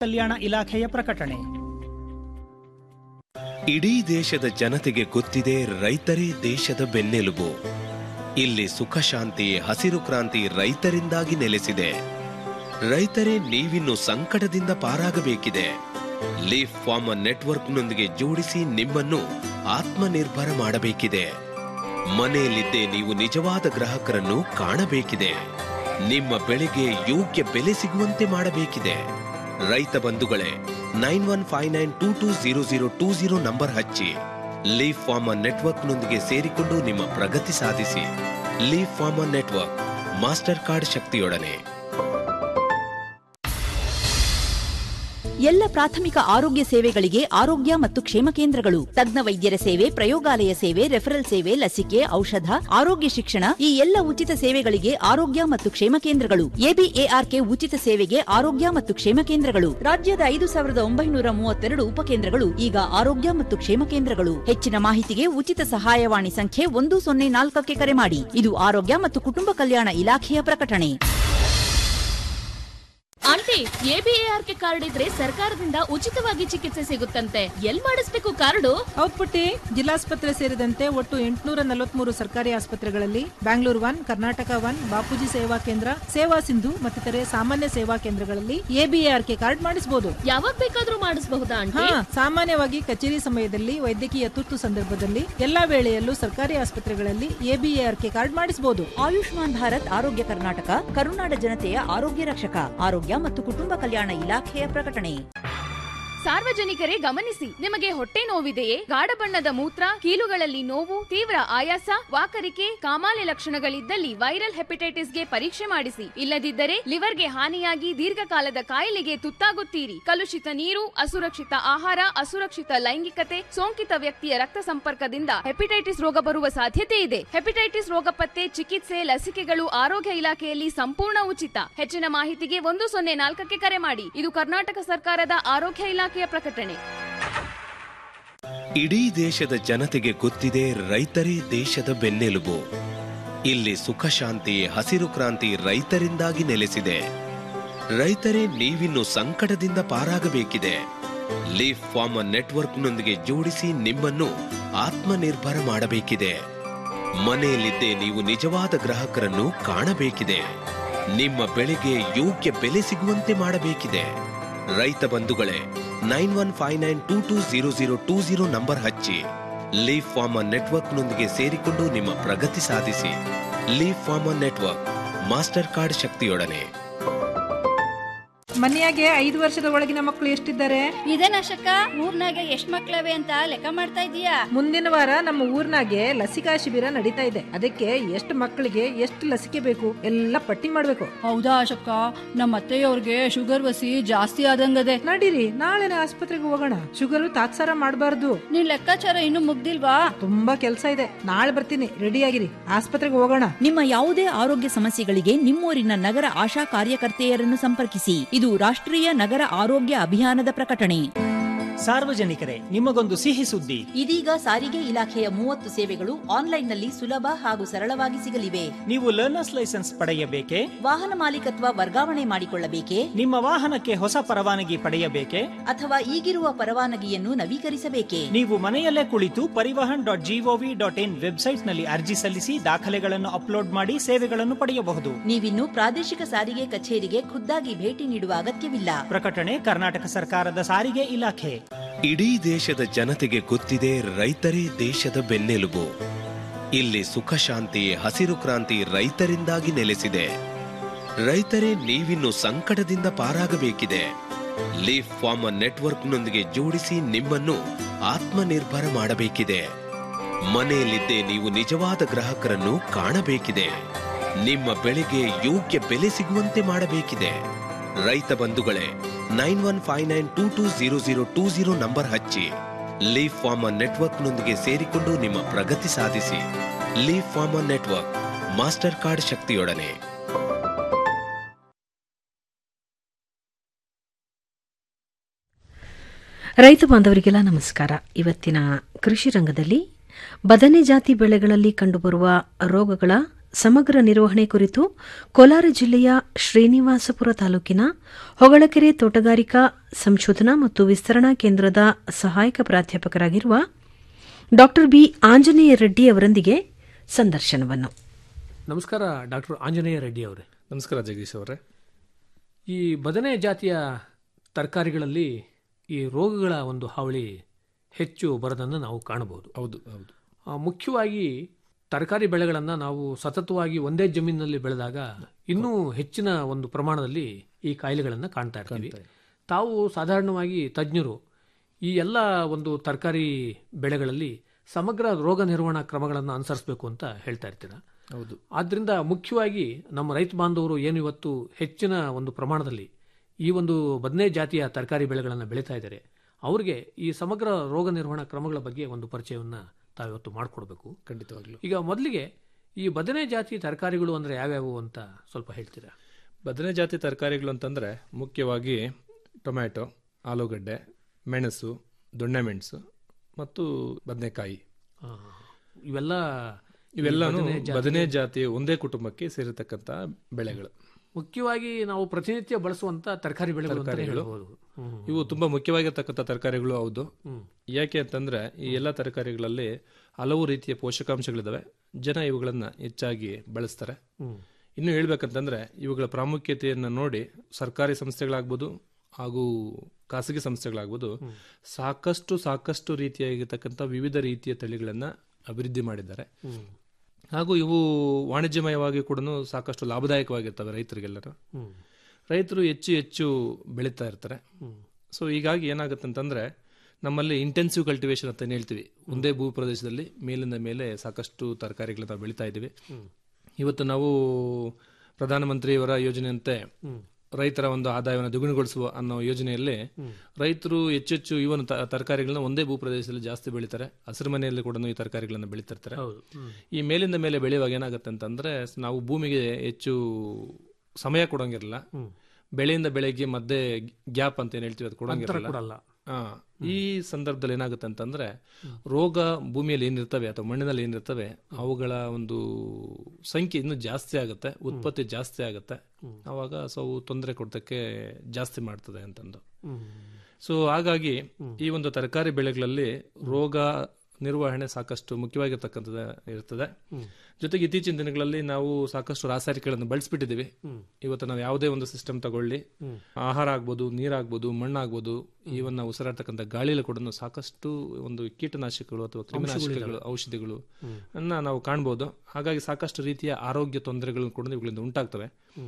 ಕಲ್ಯಾಣ ಇಲಾಖೆಯ ಪ್ರಕಟಣೆ ಇಡೀ ದೇಶದ ಜನತೆಗೆ ಗೊತ್ತಿದೆ ರೈತರೇ ದೇಶದ ಬೆನ್ನೆಲುಬು ಇಲ್ಲಿ ಸುಖ ಶಾಂತಿ ಹಸಿರು ಕ್ರಾಂತಿ ರೈತರಿಂದಾಗಿ ನೆಲೆಸಿದೆ ರೈತರೇ ನೀವಿನ್ನು ಸಂಕಟದಿಂದ ಪಾರಾಗಬೇಕಿದೆ ಲೀಫ್ ಫಾರ್ಮರ್ ನೆಟ್ವರ್ಕ್ನೊಂದಿಗೆ ಜೋಡಿಸಿ ನಿಮ್ಮನ್ನು ಆತ್ಮನಿರ್ಭರ ಮಾಡಬೇಕಿದೆ ಮನೆಯಲ್ಲಿದ್ದೇ ನೀವು ನಿಜವಾದ ಗ್ರಾಹಕರನ್ನು ಕಾಣಬೇಕಿದೆ ನಿಮ್ಮ ಬೆಳೆಗೆ ಯೋಗ್ಯ ಬೆಲೆ ಸಿಗುವಂತೆ ಮಾಡಬೇಕಿದೆ ರೈತ ಬಂಧುಗಳೇ nine one five nine two two zero zero two zero number ಹಚ್ಚಿ ಲೀಫ್ ಫಾರ್ಮರ್ ನೆಟ್ವರ್ಕ್ನೊಂದಿಗೆ ಸೇರಿಕೊಂಡು ನಿಮ್ಮ ಪ್ರಗತಿ ಸಾಧಿಸಿ leaf farmer network master card ಶಕ್ತಿಯೊಡನೆ ಎಲ್ಲ ಪ್ರಾಥಮಿಕ ಆರೋಗ್ಯ ಸೇವೆಗಳಿಗೆ ಆರೋಗ್ಯ ಮತ್ತು ಕ್ಷೇಮ ಕೇಂದ್ರಗಳು ತಜ್ಞ ವೈದ್ಯರ ಸೇವೆ ಪ್ರಯೋಗಾಲಯ ಸೇವೆ ರೆಫರಲ್ ಸೇವೆ ಲಸಿಕೆ ಔಷಧ ಆರೋಗ್ಯ ಶಿಕ್ಷಣ ಈ ಎಲ್ಲ ಉಚಿತ ಸೇವೆಗಳಿಗೆ ಆರೋಗ್ಯ ಮತ್ತು ಕ್ಷೇಮ ಕೇಂದ್ರಗಳು ಎಬಿಎಆರ್ಕೆ ಉಚಿತ ಸೇವೆಗೆ ಆರೋಗ್ಯ ಮತ್ತು ಕ್ಷೇಮ ಕೇಂದ್ರಗಳು ರಾಜ್ಯದ ಐದು ಸಾವಿರದ ಒಂಬೈನೂರ ಮೂವತ್ತೆರಡು ಉಪಕೇಂದ್ರಗಳು ಈಗ ಆರೋಗ್ಯ ಮತ್ತು ಕ್ಷೇಮ ಕೇಂದ್ರಗಳು ಹೆಚ್ಚಿನ ಮಾಹಿತಿಗೆ ಉಚಿತ ಸಹಾಯವಾಣಿ ಸಂಖ್ಯೆ ಒಂದು ಸೊನ್ನೆ ನಾಲ್ಕಕ್ಕೆ ಕರೆ ಮಾಡಿ ಇದು ಆರೋಗ್ಯ ಮತ್ತು ಕುಟುಂಬ ಕಲ್ಯಾಣ ಇಲಾಖೆಯ ಪ್ರಕಟಣೆ ಆಂಟಿ ಎಬಿಎಆರ್ಕೆ ಕಾರ್ಡ್ ಇದ್ರೆ ಸರ್ಕಾರದಿಂದ ಉಚಿತವಾಗಿ ಚಿಕಿತ್ಸೆ ಸಿಗುತ್ತಂತೆ ಎಲ್ ಮಾಡಿಸ್ಬೇಕು ಕಾರ್ಡು ಹೌದ್ ಪುಟ್ಟಿ ಜಿಲ್ಲಾಸ್ಪತ್ರೆ ಸೇರಿದಂತೆ ಒಟ್ಟು ಎಂಟುನೂರ ನಲವತ್ಮೂರು ಸರ್ಕಾರಿ ಆಸ್ಪತ್ರೆಗಳಲ್ಲಿ ಬ್ಯಾಂಗ್ಳೂರ್ ಒನ್ ಕರ್ನಾಟಕ ಒನ್ ಬಾಪೂಜಿ ಸೇವಾ ಕೇಂದ್ರ ಸೇವಾ ಸಿಂಧು ಮತ್ತಿತರೆ ಸಾಮಾನ್ಯ ಸೇವಾ ಕೇಂದ್ರಗಳಲ್ಲಿ ಎಬಿಎಆರ್ಕೆ ಕಾರ್ಡ್ ಮಾಡಿಸಬಹುದು ಯಾವಾಗ ಬೇಕಾದ್ರೂ ಮಾಡಿಸಬಹುದಾ ಹಾ ಆಂಟಿ ಸಾಮಾನ್ಯವಾಗಿ ಕಚೇರಿ ಸಮಯದಲ್ಲಿ ವೈದ್ಯಕೀಯ ತುರ್ತು ಸಂದರ್ಭದಲ್ಲಿ ಎಲ್ಲಾ ವೇಳೆಯಲ್ಲೂ ಸರ್ಕಾರಿ ಆಸ್ಪತ್ರೆಗಳಲ್ಲಿ ಎಬಿಎಆರ್ಕೆ ಕಾರ್ಡ್ ಮಾಡಿಸಬಹುದು ಆಯುಷ್ಮಾನ್ ಭಾರತ್ ಆರೋಗ್ಯ ಕರ್ನಾಟಕ ಕರುನಾಡ ಜನತೆಯ ಆರೋಗ್ಯ ರಕ್ಷಕ ಆರೋಗ್ಯ ಮತ್ತು ಕುಟುಂಬ ಕಲ್ಯಾಣ ಇಲಾಖೆಯ ಪ್ರಕಟಣೆ ಸಾರ್ವಜನಿಕರೇ ಗಮನಿಸಿ ನಿಮಗೆ ಹೊಟ್ಟೆ ನೋವಿದೆಯೇ ಗಾಢ ಬಣ್ಣದ ಮೂತ್ರ ಕೀಲುಗಳಲ್ಲಿ ನೋವು ತೀವ್ರ ಆಯಾಸ ವಾಕರಿಕೆ ಕಾಮಾಲೆ ಲಕ್ಷಣಗಳಿದ್ದಲ್ಲಿ ವೈರಲ್ ಹೆಪಟೈಟಿಸ್ಗೆ ಪರೀಕ್ಷೆ ಮಾಡಿಸಿ ಇಲ್ಲದಿದ್ದರೆ ಲಿವರ್ಗೆ ಹಾನಿಯಾಗಿ ದೀರ್ಘಕಾಲದ ಕಾಯಿಲೆಗೆ ತುತ್ತಾಗುತ್ತೀರಿ ಕಲುಷಿತ ನೀರು ಅಸುರಕ್ಷಿತ ಆಹಾರ ಅಸುರಕ್ಷಿತ ಲೈಂಗಿಕತೆ ಸೋಂಕಿತ ವ್ಯಕ್ತಿಯ ರಕ್ತ ಸಂಪರ್ಕದಿಂದ ಹೆಪಟೈಟಿಸ್ ರೋಗ ಬರುವ ಸಾಧ್ಯತೆ ಇದೆ ಹೆಪಟೈಟಿಸ್ ರೋಗ ಪತ್ತೆ ಚಿಕಿತ್ಸೆ ಲಸಿಕೆಗಳು ಆರೋಗ್ಯ ಇಲಾಖೆಯಲ್ಲಿ ಸಂಪೂರ್ಣ ಉಚಿತ ಹೆಚ್ಚಿನ ಮಾಹಿತಿಗೆ ಒಂದು ಸೊನ್ನೆ ನಾಲ್ಕಕ್ಕೆ ಕರೆ ಮಾಡಿ ಇದು ಕರ್ನಾಟಕ ಸರ್ಕಾರದ ಆರೋಗ್ಯ ಇಲಾಖೆಯ ಪ್ರಕಟಣೆ ಇಡೀ ದೇಶದ ಜನತೆಗೆ ಗೊತ್ತಿದೆ ರೈತರೇ ದೇಶದ ಬೆನ್ನೆಲುಬು ಇಲ್ಲಿ ಸುಖ ಶಾಂತಿ ಹಸಿರು ಕ್ರಾಂತಿ ರೈತರಿಂದಾಗಿ ನೆಲೆಸಿದೆ ರೈತರೇ ನೀವಿನ್ನು ಸಂಕಟದಿಂದ ಪಾರಾಗಬೇಕಿದೆ ಲೀಫ್ ಫಾರ್ಮರ್ ನೆಟ್ವರ್ಕ್ನೊಂದಿಗೆ ಜೋಡಿಸಿ ನಿಮ್ಮನ್ನು ಆತ್ಮನಿರ್ಭರ ಮಾಡಬೇಕಿದೆ ಮನೆಯಲ್ಲಿದ್ದೇ ನೀವು ನಿಜವಾದ ಗ್ರಾಹಕರನ್ನು ಕಾಣಬೇಕಿದೆ ನಿಮ್ಮ ಬೆಳೆಗೆ ಯೋಗ್ಯ ಬೆಲೆ ಸಿಗುವಂತೆ ಮಾಡಬೇಕಿದೆ ರೈತ ಬಂಧುಗಳೇ nine one five nine two two zero zero two zero number ಹಚ್ಚಿ ಲೀಫ್ ಫಾರ್ಮರ್ ನೆಟ್ವರ್ಕ್ನೊಂದಿಗೆ ಸೇರಿಕೊಂಡು ನಿಮ್ಮ ಪ್ರಗತಿ ಸಾಧಿಸಿ leaf farmer network master card ಶಕ್ತಿಯೊಡನೆ ಮನೆಯಾಗೆ ಐದು ವರ್ಷದ ಒಳಗಿನ ಮಕ್ಕಳು ಎಷ್ಟಿದ್ದಾರೆ ಇದೇನಶಕ್ಕ ಊರ್ನಾಗ ಎಷ್ಟ್ ಮಕ್ಳವೆ ಅಂತ ಲೆಕ್ಕ ಮಾಡ್ತಾ ಇದೀಯಾ ಮುಂದಿನ ವಾರ ನಮ್ಮ ಊರ್ನಾಗೆ ಲಸಿಕಾ ಶಿಬಿರ ನಡೀತಾ ಇದೆ ಅದಕ್ಕೆ ಎಷ್ಟು ಮಕ್ಕಳಿಗೆ ಎಷ್ಟು ಲಸಿಕೆ ಬೇಕು ಎಲ್ಲ ಪಟ್ಟಿ ಮಾಡ್ಬೇಕು ಹೌದಾ ಅಶಕ್ಕ ನಮ್ಮ ಅತ್ತೆಯವ್ರಿಗೆ ಶುಗರ್ ವಸಿ ಜಾಸ್ತಿ ಆದಂಗದೆ ನಡೀರಿ ನಾಳೆನೆ ಆಸ್ಪತ್ರೆಗೆ ಹೋಗೋಣ ಶುಗರ್ ತಾತ್ಸಾರ ಮಾಡಬಾರ್ದು ನಿನ್ ಲೆಕ್ಕಾಚಾರ ಇನ್ನು ಮುಗ್ದಿಲ್ವಾ ತುಂಬಾ ಕೆಲಸ ಇದೆ ನಾಳೆ ಬರ್ತೀನಿ ರೆಡಿ ಆಗಿರಿ ಆಸ್ಪತ್ರೆಗೆ ಹೋಗೋಣ ನಿಮ್ಮ ಯಾವುದೇ ಆರೋಗ್ಯ ಸಮಸ್ಯೆಗಳಿಗೆ ನಿಮ್ಮೂರಿನ ನಗರ ಆಶಾ ಕಾರ್ಯಕರ್ತೆಯರನ್ನು ಸಂಪರ್ಕಿಸಿ ಇದು ರಾಷ್ಟ್ರೀಯ ನಗರ ಆರೋಗ್ಯ ಅಭಿಯಾನದ ಪ್ರಕಟಣೆ ಸಾರ್ವಜನಿಕರೇ ನಿಮಗೊಂದು ಸಿಹಿ ಸುದ್ದಿ ಇದೀಗ ಸಾರಿಗೆ ಇಲಾಖೆಯ ಮೂವತ್ತು ಸೇವೆಗಳು ಆನ್ಲೈನ್ನಲ್ಲಿ ಸುಲಭ ಹಾಗೂ ಸರಳವಾಗಿ ಸಿಗಲಿವೆ ನೀವು ಲರ್ನರ್ಸ್ ಲೈಸೆನ್ಸ್ ಪಡೆಯಬೇಕೆ ವಾಹನ ಮಾಲೀಕತ್ವ ವರ್ಗಾವಣೆ ಮಾಡಿಕೊಳ್ಳಬೇಕೆ ನಿಮ್ಮ ವಾಹನಕ್ಕೆ ಹೊಸ ಪರವಾನಗಿ ಪಡೆಯಬೇಕೆ ಅಥವಾ ಈಗಿರುವ ಪರವಾನಗಿಯನ್ನು ನವೀಕರಿಸಬೇಕೆ ನೀವು ಮನೆಯಲ್ಲೇ ಕುಳಿತು Parivahan dot G O V dot in website ನಲ್ಲಿ ಅರ್ಜಿ ಸಲ್ಲಿಸಿ ದಾಖಲೆಗಳನ್ನು ಅಪ್ಲೋಡ್ ಮಾಡಿ ಸೇವೆಗಳನ್ನು ಪಡೆಯಬಹುದು ನೀವಿನ್ನು ಪ್ರಾದೇಶಿಕ ಸಾರಿಗೆ ಕಚೇರಿಗೆ ಖುದ್ದಾಗಿ ಭೇಟಿ ನೀಡುವ ಅಗತ್ಯವಿಲ್ಲ ಪ್ರಕಟಣೆ ಕರ್ನಾಟಕ ಸರ್ಕಾರದ ಸಾರಿಗೆ ಇಲಾಖೆ ಇಡೀ ದೇಶದ ಜನತೆಗೆ ಗೊತ್ತಿದೆ ರೈತರೇ ದೇಶದ ಬೆನ್ನೆಲುಬು ಇಲ್ಲಿ ಸುಖ ಶಾಂತಿ ಹಸಿರು ಕ್ರಾಂತಿ ರೈತರಿಂದಾಗಿ ನೆಲೆಸಿದೆ ರೈತರೇ ನೀವಿನ್ನು ಸಂಕಟದಿಂದ ಪಾರಾಗಬೇಕಿದೆ ಲೀಫ್ ಫಾರ್ಮರ್ ನೆಟ್ವರ್ಕ್ನೊಂದಿಗೆ ಜೋಡಿಸಿ ನಿಮ್ಮನ್ನು ಆತ್ಮನಿರ್ಭರ ಮಾಡಬೇಕಿದೆ ಮನೆಯಲ್ಲಿದ್ದೇ ನೀವು ನಿಜವಾದ ಗ್ರಾಹಕರನ್ನು ಕಾಣಬೇಕಿದೆ ನಿಮ್ಮ ಬೆಳೆಗೆ ಯೋಗ್ಯ ಬೆಲೆ ಸಿಗುವಂತೆ ಮಾಡಬೇಕಿದೆ ರೈತ ಬಂಧುಗಳೇ nine one five nine two two zero zero two zero number ಹಚ್ಚಿ ಲೀಫ್ ಫಾರ್ಮರ್ ನೆಟ್ವರ್ಕ್ನೊಂದಿಗೆ ಸೇರಿಕೊಂಡು ನಿಮ್ಮ ಪ್ರಗತಿ ಸಾಧಿಸಿ leaf farmer network master card ಶಕ್ತಿಯೊಡನೆ ರೈತ ಬಾಂಧವರಿಗೆಲ್ಲ ನಮಸ್ಕಾರ ಇವತ್ತಿನ ಕೃಷಿ ರಂಗದಲ್ಲಿ ಬದನೆ ಜಾತಿ ಬೆಳೆಗಳಲ್ಲಿ ಕಂಡುಬರುವ ರೋಗಗಳ ಸಮಗ್ರ ನಿರ್ವಹಣೆ ಕುರಿತು ಕೋಲಾರ ಜಿಲ್ಲೆಯ ಶ್ರೀನಿವಾಸಪುರ ತಾಲೂಕಿನ ಹೊಗಳಕೆರೆ ತೋಟಗಾರಿಕಾ ಸಂಶೋಧನಾ ಮತ್ತು ವಿಸ್ತರಣಾ ಕೇಂದ್ರದ ಸಹಾಯಕ ಪ್ರಾಧ್ಯಾಪಕರಾಗಿರುವ ಡಾ ಬಿ ಆಂಜನೇಯ ರೆಡ್ಡಿ ಅವರೊಂದಿಗೆ ಸಂದರ್ಶನವನ್ನು ನಮಸ್ಕಾರ ಡಾಕ್ಟರ್ ಆಂಜನೇಯ ರೆಡ್ಡಿ ಅವರೇ ನಮಸ್ಕಾರ ಜಗದೀಶ್ ಅವರೇ ಈ ಬದನೆ ಜಾತಿಯ ತರಕಾರಿಗಳಲ್ಲಿ ಈ ರೋಗಗಳ ಒಂದು ಹಾವಳಿ ಹೆಚ್ಚು ಬರೋದನ್ನು ನಾವು ಕಾಣಬಹುದು ಹೌದು ಹೌದು ಆ, ಮುಖ್ಯವಾಗಿ ತರಕಾರಿ ಬೆಳೆಗಳನ್ನು ನಾವು ಸತತವಾಗಿ ಒಂದೇ ಜಮೀನಿನಲ್ಲಿ ಬೆಳೆದಾಗ ಇನ್ನೂ ಹೆಚ್ಚಿನ ಒಂದು ಪ್ರಮಾಣದಲ್ಲಿ ಈ ಕಾಯಿಲೆಗಳನ್ನು ಕಾಣ್ತಾ ಇರ್ತೀವಿ ತಾವು ಸಾಧಾರಣವಾಗಿ ತಜ್ಞರು ಈ ಎಲ್ಲ ಒಂದು ತರಕಾರಿ ಬೆಳೆಗಳಲ್ಲಿ ಸಮಗ್ರ ರೋಗ ನಿರ್ವಹಣಾ ಕ್ರಮಗಳನ್ನು ಅನುಸರಿಸಬೇಕು ಅಂತ ಹೇಳ್ತಾ ಇರ್ತೀರಾ ಹೌದು ಆದ್ದರಿಂದ ಮುಖ್ಯವಾಗಿ ನಮ್ಮ ರೈತ ಬಾಂಧವರು ಏನು ಇವತ್ತು ಹೆಚ್ಚಿನ ಒಂದು ಪ್ರಮಾಣದಲ್ಲಿ ಈ ಒಂದು ಬದನೆ ಜಾತಿಯ ತರಕಾರಿ ಬೆಳೆಗಳನ್ನು ಬೆಳೀತಾ ಇದ್ದಾರೆ ಅವರಿಗೆ ಈ ಸಮಗ್ರ ರೋಗ ನಿರ್ವಹಣಾ ಕ್ರಮಗಳ ಬಗ್ಗೆ ಒಂದು ಪರಿಚಯವನ್ನು ತಾವಿವತ್ತು ಮಾಡಿಕೊಡ್ಬೇಕು ಖಂಡಿತವಾಗ್ಲೂ ಈಗ ಮೊದಲಿಗೆ ಈ ಬದನೆ ಜಾತಿ ತರಕಾರಿಗಳು ಅಂದರೆ ಯಾವ್ಯಾವು ಅಂತ ಸ್ವಲ್ಪ ಹೇಳ್ತೀರಾ ಬದನೆ ಜಾತಿ ತರಕಾರಿಗಳು ಅಂತಂದ್ರೆ ಮುಖ್ಯವಾಗಿ ಟೊಮ್ಯಾಟೊ ಆಲೂಗಡ್ಡೆ ಮೆಣಸು ದೊಣ್ಣೆ ಮೆಣಸು ಮತ್ತು ಬದನೆಕಾಯಿ ಆ, ಇವೆಲ್ಲ ಇವೆಲ್ಲನೂ ಬದನೆ ಜಾತಿ- ಬದನೆ ಜಾತಿಯ ಒಂದೇ ಕುಟುಂಬಕ್ಕೆ ಸೇರಿರ್ತಕ್ಕಂಥ ಬೆಳೆಗಳು ಮುಖ್ಯವಾಗಿ ನಾವು ಪ್ರತಿನಿತ್ಯ ಬಳಸುವಂತ ತರಕಾರಿ ಬೆಳೆಗಳು ಅಂತಾನೆ ತರಕಾರಿಗಳು ಹೇಳ್ಬೋದು ಹ್ಮ್. ಇವು ತುಂಬಾ ಮುಖ್ಯವಾಗಿರ್ತಕ್ಕಂಥ ತರಕಾರಿಗಳು ಹೌದು ಹ್ಮ್. ಯಾಕೆ ಅಂತಂದ್ರೆ ಈ ಎಲ್ಲ ತರಕಾರಿಗಳಲ್ಲಿ ಹಲವು ರೀತಿಯ ಪೋಷಕಾಂಶಗಳಿದಾವೆ ಜನ ಇವುಗಳನ್ನ ಹೆಚ್ಚಾಗಿ ಬಳಸ್ತಾರೆ ಹ್ಮ್. ಇನ್ನು ಹೇಳ್ಬೇಕಂತಂದ್ರೆ ಇವುಗಳ ಪ್ರಾಮುಖ್ಯತೆಯನ್ನು ನೋಡಿ ಸರ್ಕಾರಿ ಸಂಸ್ಥೆಗಳಾಗ್ಬೋದು ಹಾಗೂ ಖಾಸಗಿ ಸಂಸ್ಥೆಗಳಾಗ್ಬೋದು ಸಾಕಷ್ಟು ಸಾಕಷ್ಟು ರೀತಿಯಾಗಿರ್ತಕ್ಕಂಥ ವಿವಿಧ ರೀತಿಯ ತಳಿಗಳನ್ನ ಅಭಿವೃದ್ಧಿ ಮಾಡಿದ್ದಾರೆ ಹ್ಮ್. ಹಾಗೂ ಇವು ವಾಣಿಜ್ಯಮಯವಾಗಿ ಕೂಡ ಸಾಕಷ್ಟು ಲಾಭದಾಯಕವಾಗಿರ್ತವೆ ರೈತರಿಗೆಲ್ಲರೂ ಹ್ಮ್. ರೈತರು ಹೆಚ್ಚು ಹೆಚ್ಚು ಬೆಳೀತಾ ಇರ್ತಾರೆ ಹ್ಮ್. ಸೊ ಹೀಗಾಗಿ ಏನಾಗುತ್ತೆ ಅಂತಂದ್ರೆ ನಮ್ಮಲ್ಲಿ ಇಂಟೆನ್ಸಿವ್ ಕಲ್ಟಿವೇಶನ್ ಅಂತ ಏನ್ ಹೇಳ್ತೀವಿ ಒಂದೇ ಭೂ ಪ್ರದೇಶದಲ್ಲಿ ಮೇಲಿಂದ ಮೇಲೆ ಸಾಕಷ್ಟು ತರಕಾರಿಗಳನ್ನ ಬೆಳೀತಾ ಇದ್ದೀವಿ ಇವತ್ತು ನಾವು ಪ್ರಧಾನಮಂತ್ರಿಯವರ ಯೋಜನೆಯಂತೆ ರೈತರ ಒಂದು ಆದಾಯವನ್ನು ದ್ವಿಗುಣಗೊಳಿಸುವ ಅನ್ನೋ ಯೋಜನೆಯಲ್ಲಿ ರೈತರು ಹೆಚ್ಚೆಚ್ಚು ಈ ಒಂದು ತ- ತರಕಾರಿಗಳನ್ನ ಒಂದೇ ಭೂ ಪ್ರದೇಶದಲ್ಲಿ ಜಾಸ್ತಿ ಬೆಳೀತಾರೆ ಹಸಿರು ಮನೆಯಲ್ಲಿ ಕೂಡ ಈ ತರಕಾರಿಗಳನ್ನ ಬೆಳೀತಿರ್ತಾರೆ ಹೌದು ಹ್ಮ್. ಈ ಮೇಲಿಂದ ಮೇಲೆ ಬೆಳೆಯುವಾಗ ಏನಾಗುತ್ತೆ ಅಂತಂದ್ರೆ ನಾವು ಭೂಮಿಗೆ ಹೆಚ್ಚು ಸಮಯ ಕೊಡೋಂಗಿರಲ್ಲ ಬೆಳೆಯಿಂದ ಬೆಳೆಗೆ ಮಧ್ಯೆ ಗ್ಯಾಪ್ ಅಂತ ಏನ್ ಹೇಳ್ತೀವಿ ಅದು ಅಂತರ ಕೊಡೋಂಗಿರಲ್ಲ ಕೊಡಲ್ಲ ಆ, ಈ ಸಂದರ್ಭದಲ್ಲಿ ಏನಾಗುತ್ತೆ ಅಂತಂದ್ರೆ ರೋಗ ಭೂಮಿಯಲ್ಲಿ ಏನಿರ್ತವೆ ಅಥವಾ ಮಣ್ಣಿನಲ್ಲಿ ಏನಿರ್ತವೆ ಅವುಗಳ ಒಂದು ಸಂಖ್ಯೆ ಇನ್ನೂ ಜಾಸ್ತಿ ಆಗುತ್ತೆ ಉತ್ಪತ್ತಿ ಜಾಸ್ತಿ ಆಗುತ್ತೆ ಅವಾಗ ಸೊ ಅವು ತೊಂದರೆ ಕೊಡೋದಕ್ಕೆ ಜಾಸ್ತಿ ಮಾಡ್ತದೆ ಅಂತಂದು ಸೊ ಹಾಗಾಗಿ ಈ ಒಂದು ತರಕಾರಿ ಬೆಳೆಗಳಲ್ಲಿ ರೋಗ ನಿರ್ವಹಣೆ ಸಾಕಷ್ಟು ಮುಖ್ಯವಾಗಿರ್ತಕ್ಕಂಥದ್ದು ಇರ್ತದೆ ಜೊತೆಗೆ ಇತ್ತೀಚಿನ ದಿನಗಳಲ್ಲಿ ನಾವು ಸಾಕಷ್ಟು ರಾಸಾಯನಿಕಗಳನ್ನು ಬಳಸ್ಬಿಟ್ಟಿದ್ದೀವಿ ಇವತ್ತು ನಾವು ಯಾವುದೇ ಒಂದು ಸಿಸ್ಟಮ್ ತಗೊಳ್ಳಿ ಆಹಾರ ಆಗ್ಬೋದು ನೀರಾಗ್ಬೋದು ಮಣ್ಣಾಗ್ಬೋದು ಈವನ್ ನಾವು ಉಸಿರಾಡ್ತಕ್ಕಂಥ ಗಾಳಿಯಲ್ಲಿ ಕೂಡ ಸಾಕಷ್ಟು ಒಂದು ಕೀಟನಾಶಕಗಳು ಅಥವಾ ಕ್ರಿಮಿನಾಶಕಗಳು ಔಷಧಿಗಳು ಅನ್ನ ನಾವು ಕಾಣ್ಬೋದು ಹಾಗಾಗಿ ಸಾಕಷ್ಟು ರೀತಿಯ ಆರೋಗ್ಯ ತೊಂದರೆಗಳು ಕೂಡ ಇವುಗಳಿಂದ ಉಂಟಾಗ್ತವೆ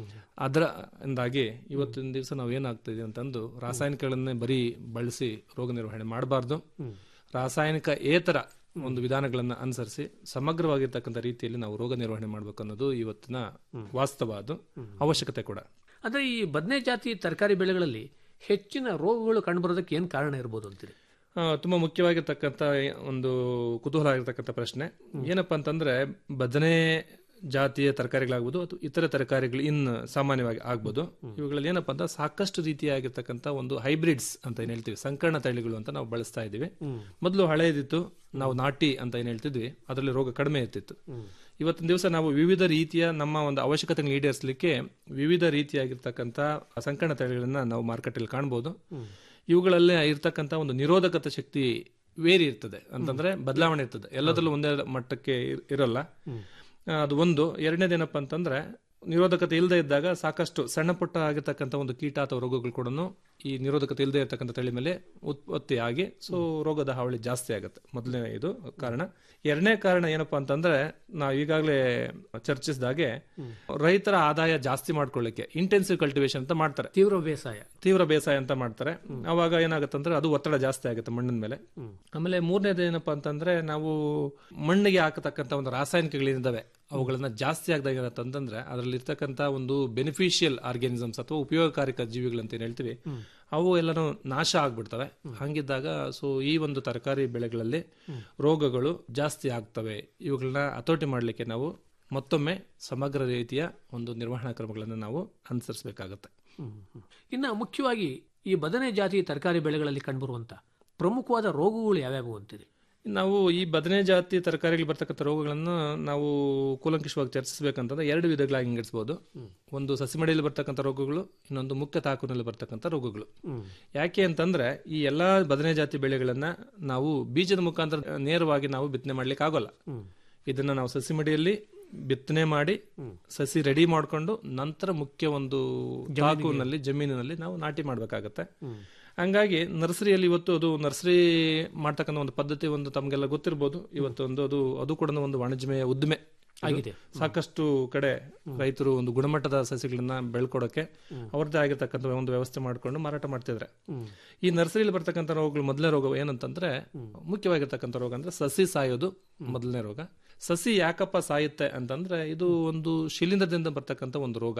ಅದರಿಂದಾಗಿ ಇವತ್ತಿನ ದಿವಸ ನಾವು ಏನಾಗ್ತಿದೆ ಅಂತಂದು ರಾಸಾಯನಿಕಗಳನ್ನೇ ಬರೀ ಬಳಸಿ ರೋಗ ನಿರ್ವಹಣೆ ಮಾಡಬಾರ್ದು ರಾಸಾಯನಿಕ ಏತರ ಒಂದು ವಿಧಾನಗಳನ್ನು ಅನುಸರಿಸಿ ಸಮಗ್ರವಾಗಿರ್ತಕ್ಕಂಥ ರೀತಿಯಲ್ಲಿ ನಾವು ರೋಗ ನಿರ್ವಹಣೆ ಮಾಡಬೇಕು ಅನ್ನೋದು ಇವತ್ತಿನ ವಾಸ್ತವ ಅದು ಅವಶ್ಯಕತೆ ಕೂಡ ಅಂದ್ರೆ ಈ ಬದನೆ ಜಾತಿ ತರಕಾರಿ ಬೆಳೆಗಳಲ್ಲಿ ಹೆಚ್ಚಿನ ರೋಗಗಳು ಕಂಡುಬರೋದಕ್ಕೆ ಏನು ಕಾರಣ ಇರ್ಬೋದು ಅಂತೀರಿ ಆ, ತುಂಬಾ ಮುಖ್ಯವಾಗಿರ್ತಕ್ಕಂಥ ಒಂದು ಕುತೂಹಲ ಆಗಿರ್ತಕ್ಕಂಥ ಪ್ರಶ್ನೆ ಏನಪ್ಪಾ ಅಂತಂದ್ರೆ ಬದನೆ ಜಾತಿಯ ತರಕಾರಿಗಳಾಗ್ಬೋದು ಅಥವಾ ಇತರ ತರಕಾರಿಗಳು ಇನ್ ಸಾಮಾನ್ಯವಾಗಿ ಆಗ್ಬೋದು ಇವುಗಳಲ್ಲಿ ಏನಪ್ಪಾ ಅಂತ ಸಾಕಷ್ಟು ರೀತಿಯಾಗಿರ್ತಕ್ಕಂಥ ಒಂದು ಹೈಬ್ರಿಡ್ಸ್ ಅಂತ ಏನ್ ಹೇಳ್ತೀವಿ ಸಂಕರಣ ತಳಿಗಳು ಅಂತ ನಾವು ಬಳಸ್ತಾ ಇದ್ದೀವಿ ಮೊದಲು ಹಳೆಯದಿತ್ತು ನಾವು ನಾಟಿ ಅಂತ ಏನ್ ಹೇಳ್ತಿದ್ವಿ ಅದರಲ್ಲಿ ರೋಗ ಕಡಿಮೆ ಇರ್ತಿತ್ತು ಇವತ್ತಿನ ದಿವಸ ನಾವು ವಿವಿಧ ರೀತಿಯ ನಮ್ಮ ಒಂದು ಅವಶ್ಯಕತೆಗಳನ್ನ ಈಡೇರಿಸಲಿಕ್ಕೆ ವಿವಿಧ ರೀತಿಯಾಗಿರ್ತಕ್ಕಂಥ ಸಂಕರಣ ತಳಿಗಳನ್ನ ನಾವು ಮಾರ್ಕೆಟಲ್ಲಿ ಕಾಣ್ಬೋದು ಇವುಗಳಲ್ಲೇ ಇರ್ತಕ್ಕಂಥ ಒಂದು ನಿರೋಧಕತೆ ಶಕ್ತಿ ವೇರಿ ಇರ್ತದೆ ಅಂತಂದ್ರೆ ಬದಲಾವಣೆ ಇರ್ತದೆ ಎಲ್ಲದರಲ್ಲೂ ಒಂದೇ ಮಟ್ಟಕ್ಕೆ ಇರ್- ಇರಲ್ಲ ಆ, ಅದು ಒಂದು ಎರಡನೇದೇನಪ್ಪ ಅಂತಂದ್ರೆ ನಿರೋಧಕತೆ ಇಲ್ಲದೆ ಇದ್ದಾಗ ಸಾಕಷ್ಟು ಸಣ್ಣ ಪುಟ್ಟ ಆಗಿರ್ತಕ್ಕಂಥ ಒಂದು ಕೀಟ ಅಥವಾ ರೋಗಗಳು ಕೂಡ ಈ ನಿರೋಧಕತೆ ಇಲ್ಲದೆ ಇರತಕ್ಕಂಥ ತಳಿ ಮೇಲೆ ಉತ್ಪತ್ತಿ ಆಗಿ ಸೊ ರೋಗದ ಹಾವಳಿ ಜಾಸ್ತಿ ಆಗುತ್ತೆ ಮೊದಲನೇ ಇದು ಕಾರಣ ಎರಡನೇ ಕಾರಣ ಏನಪ್ಪಾ ಅಂತಂದ್ರೆ ನಾವು ಈಗಾಗಲೇ ಚರ್ಚಿಸಿದಾಗೆ ರೈತರ ಆದಾಯ ಜಾಸ್ತಿ ಮಾಡ್ಕೊಳ್ಳಿಕ್ಕೆ ಇಂಟೆನ್ಸಿವ್ ಕಲ್ಟಿವೇಶನ್ ಅಂತ ಮಾಡ್ತಾರೆ ತೀವ್ರ ಬೇಸಾಯ ತೀವ್ರ ಬೇಸಾಯ ಅಂತ ಮಾಡ್ತಾರೆ ಅವಾಗ ಏನಾಗುತ್ತೆ ಅಂದ್ರೆ ಅದು ಒತ್ತಡ ಜಾಸ್ತಿ ಆಗುತ್ತೆ ಮಣ್ಣಿನ ಮೇಲೆ ಆಮೇಲೆ ಮೂರನೇದು ಏನಪ್ಪಾ ಅಂತಂದ್ರೆ ನಾವು ಮಣ್ಣಿಗೆ ಹಾಕತಕ್ಕಂತ ಒಂದು ರಾಸಾಯನಿಕಗಳೇನಿದಾವೆ ಅವುಗಳನ್ನ ಜಾಸ್ತಿ ಆಗದಾಗ ಏನಂತಂದ್ರೆ ಅದರಲ್ಲಿ ಇರ್ತಕ್ಕಂತ ಒಂದು ಬೆನಿಫಿಷಿಯಲ್ ಆರ್ಗ್ಯಾನಿಸಮ್ಸ್ ಅಥವಾ ಉಪಯೋಗಕಾರಿಕ ಜೀವಿಗಳು ಅಂತ ಏನ್ ಹೇಳ್ತೀವಿ ಅವು ಎಲ್ಲನೂ ನಾಶ ಆಗ್ಬಿಡ್ತವೆ ಹಂಗಿದ್ದಾಗ ಸೊ ಈ ಒಂದು ತರಕಾರಿ ಬೆಳೆಗಳಲ್ಲಿ ರೋಗಗಳು ಜಾಸ್ತಿ ಆಗ್ತವೆ ಇವುಗಳನ್ನ ಹತೋಟಿ ಮಾಡಲಿಕ್ಕೆ ನಾವು ಮತ್ತೊಮ್ಮೆ ಸಮಗ್ರ ರೀತಿಯ ಒಂದು ನಿರ್ವಹಣಾ ಕ್ರಮಗಳನ್ನು ನಾವು ಅನುಸರಿಸಬೇಕಾಗತ್ತೆ ಇನ್ನು ಮುಖ್ಯವಾಗಿ ಈ ಬದನೆ ಜಾತಿ ತರಕಾರಿ ಬೆಳೆಗಳಲ್ಲಿ ಕಂಡುಬರುವಂತ ಪ್ರಮುಖವಾದ ರೋಗಗಳು ಯಾವ್ಯಾವು ಅಂತೀರಿ ನಾವು ಈ ಬದನೆ ಜಾತಿ ತರಕಾರಿಗಳು ಬರ್ತಕ್ಕಂಥ ರೋಗಗಳನ್ನು ನಾವು ಕೂಲಂಕಷವಾಗಿ ಚರ್ಚಿಸಬೇಕಂತಂದ್ರೆ ಎರಡು ವಿಧಗಳಾಗಿ ವಿಂಗಡಿಸಬಹುದು ಒಂದು ಸಸಿಮಡಿಯಲ್ಲಿ ಬರ್ತಕ್ಕಂಥ ರೋಗಗಳು ಇನ್ನೊಂದು ಮುಖ್ಯ ತಾಕುನಲ್ಲಿ ಬರ್ತಕ್ಕಂಥ ರೋಗಗಳು ಯಾಕೆ ಅಂತಂದ್ರೆ ಈ ಎಲ್ಲಾ ಬದನೆ ಜಾತಿ ಬೆಳೆಗಳನ್ನ ನಾವು ಬೀಜದ ಮುಖಾಂತರ ನೇರವಾಗಿ ನಾವು ಬಿತ್ತನೆ ಮಾಡ್ಲಿಕ್ಕೆ ಆಗೋಲ್ಲ ಇದನ್ನ ನಾವು ಸಸಿಮಡಿಯಲ್ಲಿ ಬಿತ್ತನೆ ಮಾಡಿ ಸಸಿ ರೆಡಿ ಮಾಡ್ಕೊಂಡು ನಂತರ ಮುಖ್ಯ ಒಂದು ತಾಕುನಲ್ಲಿ ಜಮೀನಿನಲ್ಲಿ ನಾವು ನಾಟಿ ಮಾಡ್ಬೇಕಾಗತ್ತೆ ಹಂಗಾಗಿ ನರ್ಸರಿಯಲ್ಲಿ ಇವತ್ತು ಅದು ನರ್ಸರಿ ಮಾಡ್ತಕ್ಕಂಥ ಒಂದು ಪದ್ಧತಿ ಒಂದು ತಮಗೆಲ್ಲ ಗೊತ್ತಿರ್ಬೋದು ಇವತ್ತು ಒಂದು ಅದು ಅದು ಕೂಡ ಒಂದು ವಾಣಿಜ್ಯಮಯ ಉದ್ದಿಮೆ ಅದು ಆಗಿದೆ. ಸಾಕಷ್ಟು ಕಡೆ ರೈತರು ಒಂದು ಗುಣಮಟ್ಟದ ಸಸಿಗಳನ್ನ ಬೆಳ್ಕೊಡಕ್ಕೆ ಅವ್ರದ್ದೇ ಆಗಿರ್ತಕ್ಕಂಥ ಒಂದು ವ್ಯವಸ್ಥೆ ಮಾಡ್ಕೊಂಡು ಮಾರಾಟ ಮಾಡ್ತಿದ್ರೆ ಈ ನರ್ಸರಿಯಲ್ಲಿ ಬರ್ತಕ್ಕಂಥ ರೋಗಗಳು ಮೊದಲನೇ ರೋಗ ಏನಂತಂದ್ರೆ ಮುಖ್ಯವಾಗಿರ್ತಕ್ಕಂಥ ರೋಗ ಅಂದ್ರೆ ಸಸಿ ಸಾಯೋದು ಮೊದಲನೇ ರೋಗ ಸಸಿ ಯಾಕಪ್ಪ ಸಾಯುತ್ತೆ ಅಂತಂದ್ರೆ ಇದು ಒಂದು ಶಿಲೀಂಧ್ರದಿಂದ ಬರ್ತಕ್ಕಂಥ ಒಂದು ರೋಗ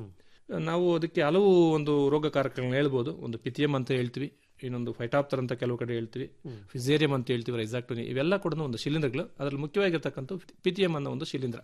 ನಾವು ಅದಕ್ಕೆ ಹಲವು ಒಂದು ರೋಗಕಾರಕಗಳನ್ನ ಹೇಳ್ಬೋದು ಒಂದು ಪಿಥಿಯಂ ಅಂತ ಹೇಳ್ತೀವಿ ಇನ್ನೊಂದು ಫೈಟಾಪ್ತರ್ ಅಂತ ಕೆಲವು ಕಡೆ ಹೇಳ್ತೀವಿ ಫಿಸೇರಿಯಂ ಅಂತ ಹೇಳ್ತೀವಿ ರೈಸಾಕ್ಟೋನಿ ಇವೆಲ್ಲ ಕೂಡ ಒಂದು ಶಿಲೀಂಧ್ರಗಳು ಅದರಲ್ಲಿ ಮುಖ್ಯವಾಗಿರ್ತಕ್ಕಂಥ ಪಿಥಿಯಂ ಅನ್ನೋ ಒಂದು ಶಿಲೀಂಧ್ರ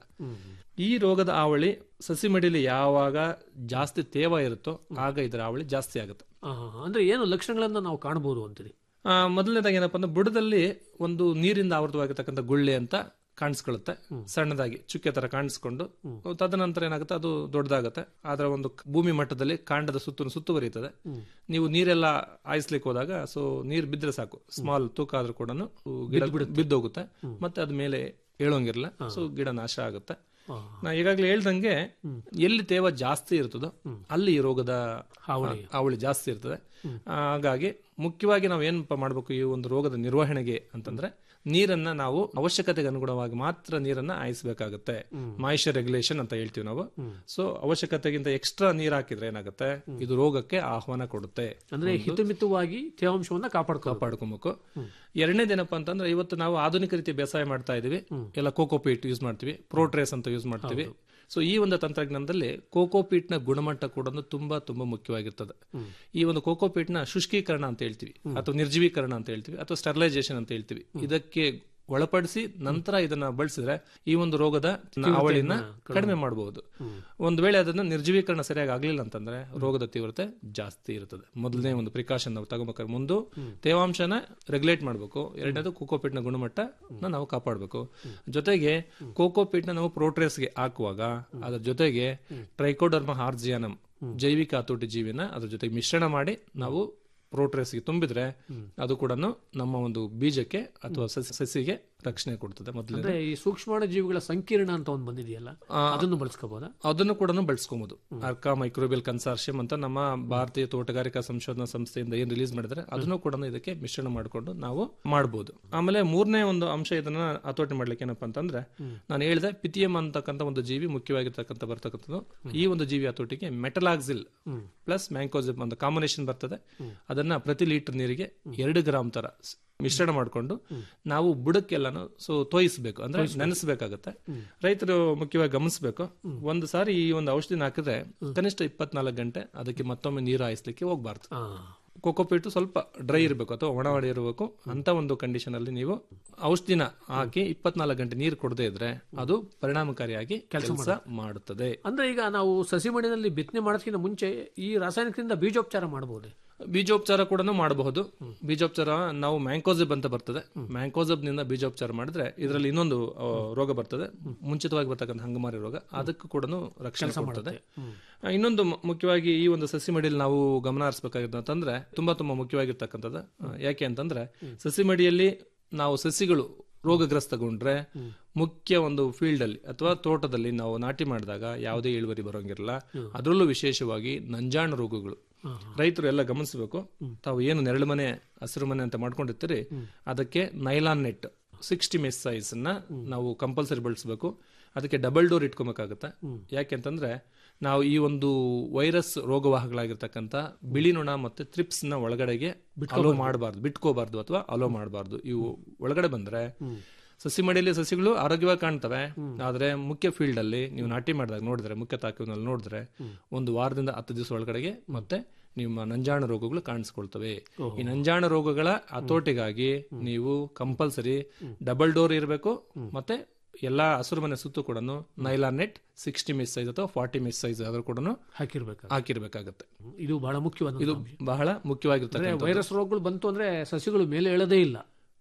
ಈ ರೋಗದ ಹಾವಳಿ ಸಸಿ ಮಡಿಲಿ ಯಾವಾಗ ಜಾಸ್ತಿ ತೇವ ಇರುತ್ತೋ ಆಗ ಇದರ ಹಾವಳಿ ಜಾಸ್ತಿ ಆಗುತ್ತೆ ಆಹಾ, ಅಂದ್ರೆ ಏನು ಲಕ್ಷಣಗಳನ್ನ ನಾವು ಕಾಣಬಹುದು ಅಂತೀರಿ ಆ, ಮೊದಲನೇದಾಗಿ ಏನಪ್ಪಾ ಅಂದ್ರೆ ಬುಡದಲ್ಲಿ ಒಂದು ನೀರಿಂದ ಆವೃತವಾಗಿರ್ತಕ್ಕಂಥ ಗುಳ್ಳೆ ಅಂತ ಕಾಣಿಸ್ಕೊಳ್ಳುತ್ತೆ ಸಣ್ಣದಾಗಿ ಚುಕ್ಕೆ ತರ ಕಾಣಿಸ್ಕೊಂಡು ತದನಂತರ ಏನಾಗುತ್ತೆ ಅದು ದೊಡ್ಡದಾಗುತ್ತೆ ಅದರ ಒಂದು ಕ- ಭೂಮಿ ಮಟ್ಟದಲ್ಲಿ ಕಾಂಡದ ಸುತ್ತ ಸುತ್ತುವರಿಯುತ್ತದೆ ನೀವು ನೀರೆಲ್ಲ ಆಯಿಸ್ಲಿಕ್ಕೆ ಹೋದಾಗ ಸೊ ನೀರು ಬಿದ್ದರೆ ಸಾಕು ಸ್ಮಾಲ್ ತೂಕ ಆದ್ರೂ ಕೂಡ ಗಿಡ ಬಿದ್ದೋಗುತ್ತೆ ಮತ್ತೆ ಅದ ಮೇಲೆ ಹೇಳೋಂಗಿರಲ್ಲ ಸೊ ಗಿಡ ನಾಶ ಆಗುತ್ತೆ ನಾ ಈಗಾಗಲೇ ಹೇಳ್ದಂಗೆ ಎಲ್ಲಿ ತೇವ ಜಾಸ್ತಿ ಇರ್ತದೋ ಅಲ್ಲಿ ಈ ರೋಗದ ಹಾವಳಿ. ಹಾವಳಿ ಜಾಸ್ತಿ ಇರ್ತದೆ ಹಾಗಾಗಿ ಮುಖ್ಯವಾಗಿ ನಾವು ಏನಪ್ಪ ಮಾಡಬೇಕು ಈ ಒಂದು ರೋಗದ ನಿರ್ವಹಣೆಗೆ ಅಂತಂದ್ರೆ ನೀರನ್ನ ನಾವು ಅವಶ್ಯಕತೆಗೆ ಅನುಗುಣವಾಗಿ ಮಾತ್ರ ನೀರನ್ನ ಆಯಿಸಬೇಕಾಗುತ್ತೆ ಮಾಯಿಶ್ಚರ್ ರೆಗ್ಯುಲೇಷನ್ ಅಂತ ಹೇಳ್ತೀವಿ ನಾವು ಸೊ ಅವಶ್ಯಕತೆಗಿಂತ ಎಕ್ಸ್ಟ್ರಾ ನೀರ್ ಹಾಕಿದ್ರೆ ಏನಾಗುತ್ತೆ ಇದು ರೋಗಕ್ಕೆ ಆಹ್ವಾನ ಕೊಡುತ್ತೆ ಅಂದ್ರೆ ಹಿತಮಿತವಾಗಿ ತೇವಾಂಶವನ್ನ ಕಾಪಾಡ್ಕೋ ಕಾಪಾಡ್ಕೊಬೇಕು ಎರಡನೇದೇನಪ್ಪ ಅಂತಂದ್ರೆ ಇವತ್ತು ನಾವು ಆಧುನಿಕ ರೀತಿ ಬೇಸಾಯ ಮಾಡ್ತಾ ಇದೀವಿ ಎಲ್ಲ ಕೋಕೋಪೀಟ್ ಯೂಸ್ ಮಾಡ್ತೀವಿ ಪ್ರೋಟ್ರೇಸ್ ಅಂತ ಯೂಸ್ ಮಾಡ್ತೀವಿ ಸೊ ಈ ಒಂದು ತಂತ್ರಜ್ಞಾನದಲ್ಲಿ ಕೋಕೋಪೀಟ್ ನ ಗುಣಮಟ್ಟ ಕೂಡ ತುಂಬಾ ತುಂಬಾ ಮುಖ್ಯವಾಗಿರ್ತದೆ ಈ ಒಂದು ಕೋಕೋಪೀಟ್ ನ ಶುಷ್ಕೀಕರಣ ಅಂತ ಹೇಳ್ತೀವಿ ಅಥವಾ ನಿರ್ಜೀವೀಕರಣ ಅಂತ ಹೇಳ್ತೀವಿ ಅಥವಾ ಸ್ಟೆರಿಲೈಸೇಷನ್ ಅಂತ ಹೇಳ್ತೀವಿ ಇದಕ್ಕೆ ಒಳಪಡಿಸಿ ನಂತರ ಇದನ್ನ ಬಳಸಿದ್ರೆ ಈ ಒಂದು ರೋಗದ ಅವಳಿನ ಕಡಿಮೆ ಮಾಡಬಹುದು ಒಂದು ವೇಳೆ ಅದನ್ನ ನಿರ್ಜೀವೀಕರಣ ಸರಿಯಾಗಿ ಆಗ್ಲಿಲ್ಲ ಅಂತಂದ್ರೆ ರೋಗದ ತೀವ್ರತೆ ಜಾಸ್ತಿ ಇರ್ತದೆ ಮೊದಲನೇ ಒಂದು ಪ್ರಿಕಾಷನ್ ನಾವು ತಗೋಬೇಕಾದ್ರೆ ಮುಂದೆ ತೇವಾಂಶನ ರೆಗ್ಯುಲೇಟ್ ಮಾಡಬೇಕು ಎರಡನೇದು ಕೋಕೋಪೀಟ್ ನ ಗುಣಮಟ್ಟ ನಾವು ಕಾಪಾಡಬೇಕು ಜೊತೆಗೆ ಕೋಕೋಪೀಟ್ ನ ನಾವು ಪ್ರೋಟ್ರೇಸ್ಗೆ ಹಾಕುವಾಗ ಅದ್ರ ಜೊತೆಗೆ ಟ್ರೈಕೋಡರ್ಮ ಹಾರ್ಜಿಯಾನಮ್ ಜೈವಿಕ ಹತೋಟಿ ಜೀವಿನ ಅದ್ರ ಜೊತೆಗೆ ಮಿಶ್ರಣ ಮಾಡಿ ನಾವು ಪ್ರೋಟ್ರೇಸ್ಗೆ ತುಂಬಿದ್ರೆ ಅದು ಕೂಡ ನಮ್ಮ ಒಂದು ಬೀಜಕ್ಕೆ ಅಥವಾ ಸಸಿ- ಸಸಿಗೆ ರಕ್ಷಣೆ ಕೊಡ್ತದೆ ಮೊದಲನೇ ಅಂದ್ರೆ ಈ ಸೂಕ್ಷ್ಮಾಣು ಜೀವಿಗಳ ಸಂಕೀರ್ಣ ಅಂತ ಒಂದು ಬಂದಿದೆಯಲ್ಲ ಅದನ್ನು ಬಳಸ್ಕೋಬಹುದಾ ಅದನ್ನು ಕೂಡ ಬಳಸ್ಕೊಬಹುದು ಅರ್ಕಾ ಮೈಕ್ರೋಬಿಯಲ್ ಕನ್ಸಾರ್ಷಿಯಂ ಅಂತ ನಮ್ಮ ಭಾರತೀಯ ತೋಟಗಾರಿಕಾ ಸಂಶೋಧನಾ ಸಂಸ್ಥೆಯಿಂದ ಏನ್ ರಿಲೀಸ್ ಮಾಡಿದ್ರೆ ಅದನ್ನು ಕೂಡ ಇದಕ್ಕೆ ಮಿಶ್ರಣ ಮಾಡಿಕೊಂಡು ನಾವು ಮಾಡಬಹುದು ಆಮೇಲೆ ಮೂರನೇ ಒಂದು ಅಂಶ ಇದನ್ನ ಹತೋಟಿ ಮಾಡ್ಲಿಕ್ಕೆ ಏನಪ್ಪಾ ಅಂತಂದ್ರೆ ನಾನು ಹೇಳಿದೆ ಪಿತಿಯಂ ಅಂತಕ್ಕಂಥ ಒಂದು ಜೀವಿ ಮುಖ್ಯವಾಗಿರ್ತಕ್ಕಂಥ ಬರ್ತಕ್ಕಂಥದ್ದು ಈ ಒಂದು ಜೀವಿ ಹತೋಟಿಗೆ ಮೆಟಲಾಕ್ಸಿಲ್ ಪ್ಲಸ್ ಮ್ಯಾಂಕೋಸಿಮ್ ಅಂತ ಕಾಂಬಿನೇಷನ್ ಬರ್ತದೆ ಅದನ್ನ ಪ್ರತಿ ಲೀಟರ್ ನೀರಿಗೆ ಎರಡು ಗ್ರಾಮ್ ತರ ಸ್- ಮಿಶ್ರಣ ಮಾಡಿಕೊಂಡು ನಾವು ಬುಡಕ್ಕೆಲ್ಲಾನು ಸೊ ತೋಯಿಸ್ಬೇಕು ಅಂದ್ರೆ ನೆನೆಸ್ಬೇಕಾಗತ್ತೆ ರೈತರು ಮುಖ್ಯವಾಗಿ ಗಮನಿಸಬೇಕು ಒಂದು ಸಾರಿ ಈ ಒಂದು ಔಷಧಿನ ಹಾಕಿದ್ರೆ ಕನಿಷ್ಠ ಇಪ್ಪತ್ನಾಲ್ಕು ಗಂಟೆ ಅದಕ್ಕೆ ಮತ್ತೊಮ್ಮೆ ನೀರು ಹಾಯಿಸ್ಲಿಕ್ಕೆ ಹೋಗ್ಬಾರ್ದು ಕೋಕೋಪೀಟು ಸ್ವಲ್ಪ ಡ್ರೈ ಇರಬೇಕು ಅಥವಾ ಒಣ ಒಣ ಇರಬೇಕು ಅಂತ ಒಂದು ಕಂಡೀಷನ್ ಅಲ್ಲಿ ನೀವು ಔಷಧಿನ ಹಾಕಿ ಇಪ್ಪತ್ನಾಲ್ಕು ಗಂಟೆ ನೀರು ಕೊಡದೇ ಇದ್ರೆ ಅದು ಪರಿಣಾಮಕಾರಿಯಾಗಿ ಕೆಲಸ ಮಾಡುತ್ತದೆ ಅಂದ್ರೆ ಈಗ ನಾವು ಸಸಿ ಮಣ್ಣಿನಲ್ಲಿ ಬಿತ್ತನೆ ಮಾಡೋದಕ್ಕಿಂತ ಮುಂಚೆ ಈ ರಾಸಾಯನಿಕದಿಂದ ಬೀಜೋಪಚಾರ ಮಾಡಬಹುದೇ ಬೀಜೋಪಚಾರ ಕೂಡ ಮಾಡಬಹುದು ಬೀಜೋಪಚಾರ ನಾವು ಮ್ಯಾಂಕೋಸೆಬ್ ಅಂತ ಬರ್ತದೆ ಮ್ಯಾಂಕೋಸೆಬ್ ನಿಂದ ಬೀಜೋಪಚಾರ ಮಾಡಿದ್ರೆ ಇದರಲ್ಲಿ ಇನ್ನೊಂದು ಆ, ರೋಗ ಬರ್ತದೆ ಮುಂಚಿತವಾಗಿ ಬರ್ತಕ್ಕಂಥ ಹಂಗಮಾರಿ ರೋಗ ಅದಕ್ಕೂ ಕೂಡ ರಕ್ಷಣೆ ಕೊಡ್ತದೆ ಆ, ಇನ್ನೊಂದು ಮು- ಮುಖ್ಯವಾಗಿ ಈ ಒಂದು ಸಸಿ ಮಡಿಯಲ್ಲಿ ನಾವು ಗಮನ ಹರಿಸಬೇಕಾಗಿದ್ದು ಅಂತಂದ್ರೆ ತುಂಬಾ ತುಂಬಾ ಮುಖ್ಯವಾಗಿರ್ತಕ್ಕಂಥದ್ದು ಆ, ಯಾಕೆ ಅಂತಂದ್ರೆ ಸಸಿ ಮಡಿಯಲ್ಲಿ ನಾವು ಸಸಿಗಳು ರೋಗಗ್ರಸ್ತಗೊಂಡ್ರೆ ಮುಖ್ಯ ಒಂದು ಫೀಲ್ಡ್ ಅಲ್ಲಿ ಅಥವಾ ತೋಟದಲ್ಲಿ ನಾವು ನಾಟಿ ಮಾಡಿದಾಗ ಯಾವುದೇ ಇಳುವರಿ ಬರೋಂಗಿರಲ್ಲ ಅದರಲ್ಲೂ ವಿಶೇಷವಾಗಿ ನಂಜಾಣ ರೋಗಗಳು ರೈತರು ಎಲ್ಲ ಗಮನಿಸಬೇಕು ತಾವು ಏನು ನೆರಳು ಮನೆ ಹಸಿರು ಮನೆ ಅಂತ ಮಾಡ್ಕೊಂಡಿರ್ತೀರಿ ಅದಕ್ಕೆ nylon net sixty mesh size ನ ನಾವು ಕಂಪಲ್ಸರಿ ಬಳಸಬೇಕು ಅದಕ್ಕೆ ಡಬಲ್ ಡೋರ್ ಇಟ್ಕೊಬೇಕಾಗತ್ತೆ ಯಾಕೆಂತಂದ್ರೆ ನಾವು ಈ ಒಂದು ವೈರಸ್ ರೋಗವಾಹಗಳಾಗಿರ್ತಕ್ಕಂಥ ಬಿಳಿ ನೊಣ ಮತ್ತೆ ತ್ರಿಪ್ಸ್ ನ ಒಳಗಡೆಗೆ ಅಲೋ ಮಾಡಬಾರ್ದು ಬಿಟ್ಕೋಬಾರ್ದು ಅಥವಾ ಅಲೋ ಮಾಡಬಾರ್ದು ಇವು ಒಳಗಡೆ ಬಂದ್ರೆ ಸಸಿ ಮಡಿಯಲ್ಲಿ ಸಸಿಗಳು ಆರೋಗ್ಯವಾಗಿ ಕಾಣ್ತವೆ ಆದ್ರೆ ಮುಖ್ಯ ಫೀಲ್ಡ್ ಅಲ್ಲಿ ನೀವು ನಾಟಿ ಮಾಡಿದಾಗ ನೋಡಿದ್ರೆ ಮುಖ್ಯ ತಾಕಿನಲ್ಲಿ ನೋಡಿದ್ರೆ ಒಂದು ವಾರದಿಂದ ಹತ್ತು ದಿವಸ ಒಳಗಡೆಗೆ ಮತ್ತೆ ನಿಮ್ಮ ನಂಜಾಣ ರೋಗಗಳು ಕಾಣಿಸ್ಕೊಳ್ತವೆ ಈ ನಂಜಾಣ ರೋಗಗಳ ಹತೋಟಿಗಾಗಿ ನೀವು ಕಂಪಲ್ಸರಿ ಡಬಲ್ ಡೋರ್ ಇರಬೇಕು ಮತ್ತೆ ಎಲ್ಲಾ ಹಸಿರು ಮನೆ ಸುತ್ತು ಕೂಡ nylon net sixty mesh size ಅಥವಾ ಫಾರ್ಟಿ ಮಿಸ್ ಸೈಜ್ ಆದ್ರೂ ಕೂಡ ಹಾಕಿರ್ಬೇಕು ಹಾಕಿರ್ಬೇಕಾಗತ್ತೆ ಇದು ಬಹಳ ಮುಖ್ಯವಾದ ಇದು ಬಹಳ ಮುಖ್ಯವಾಗಿರ್ತಕ್ಕಂಥ ವೈರಸ್ ರೋಗಗಳು ಬಂತು ಅಂದ್ರೆ ಸಸಿಗಳು ಮೇಲೆ ಎಳದೇ ಇಲ್ಲ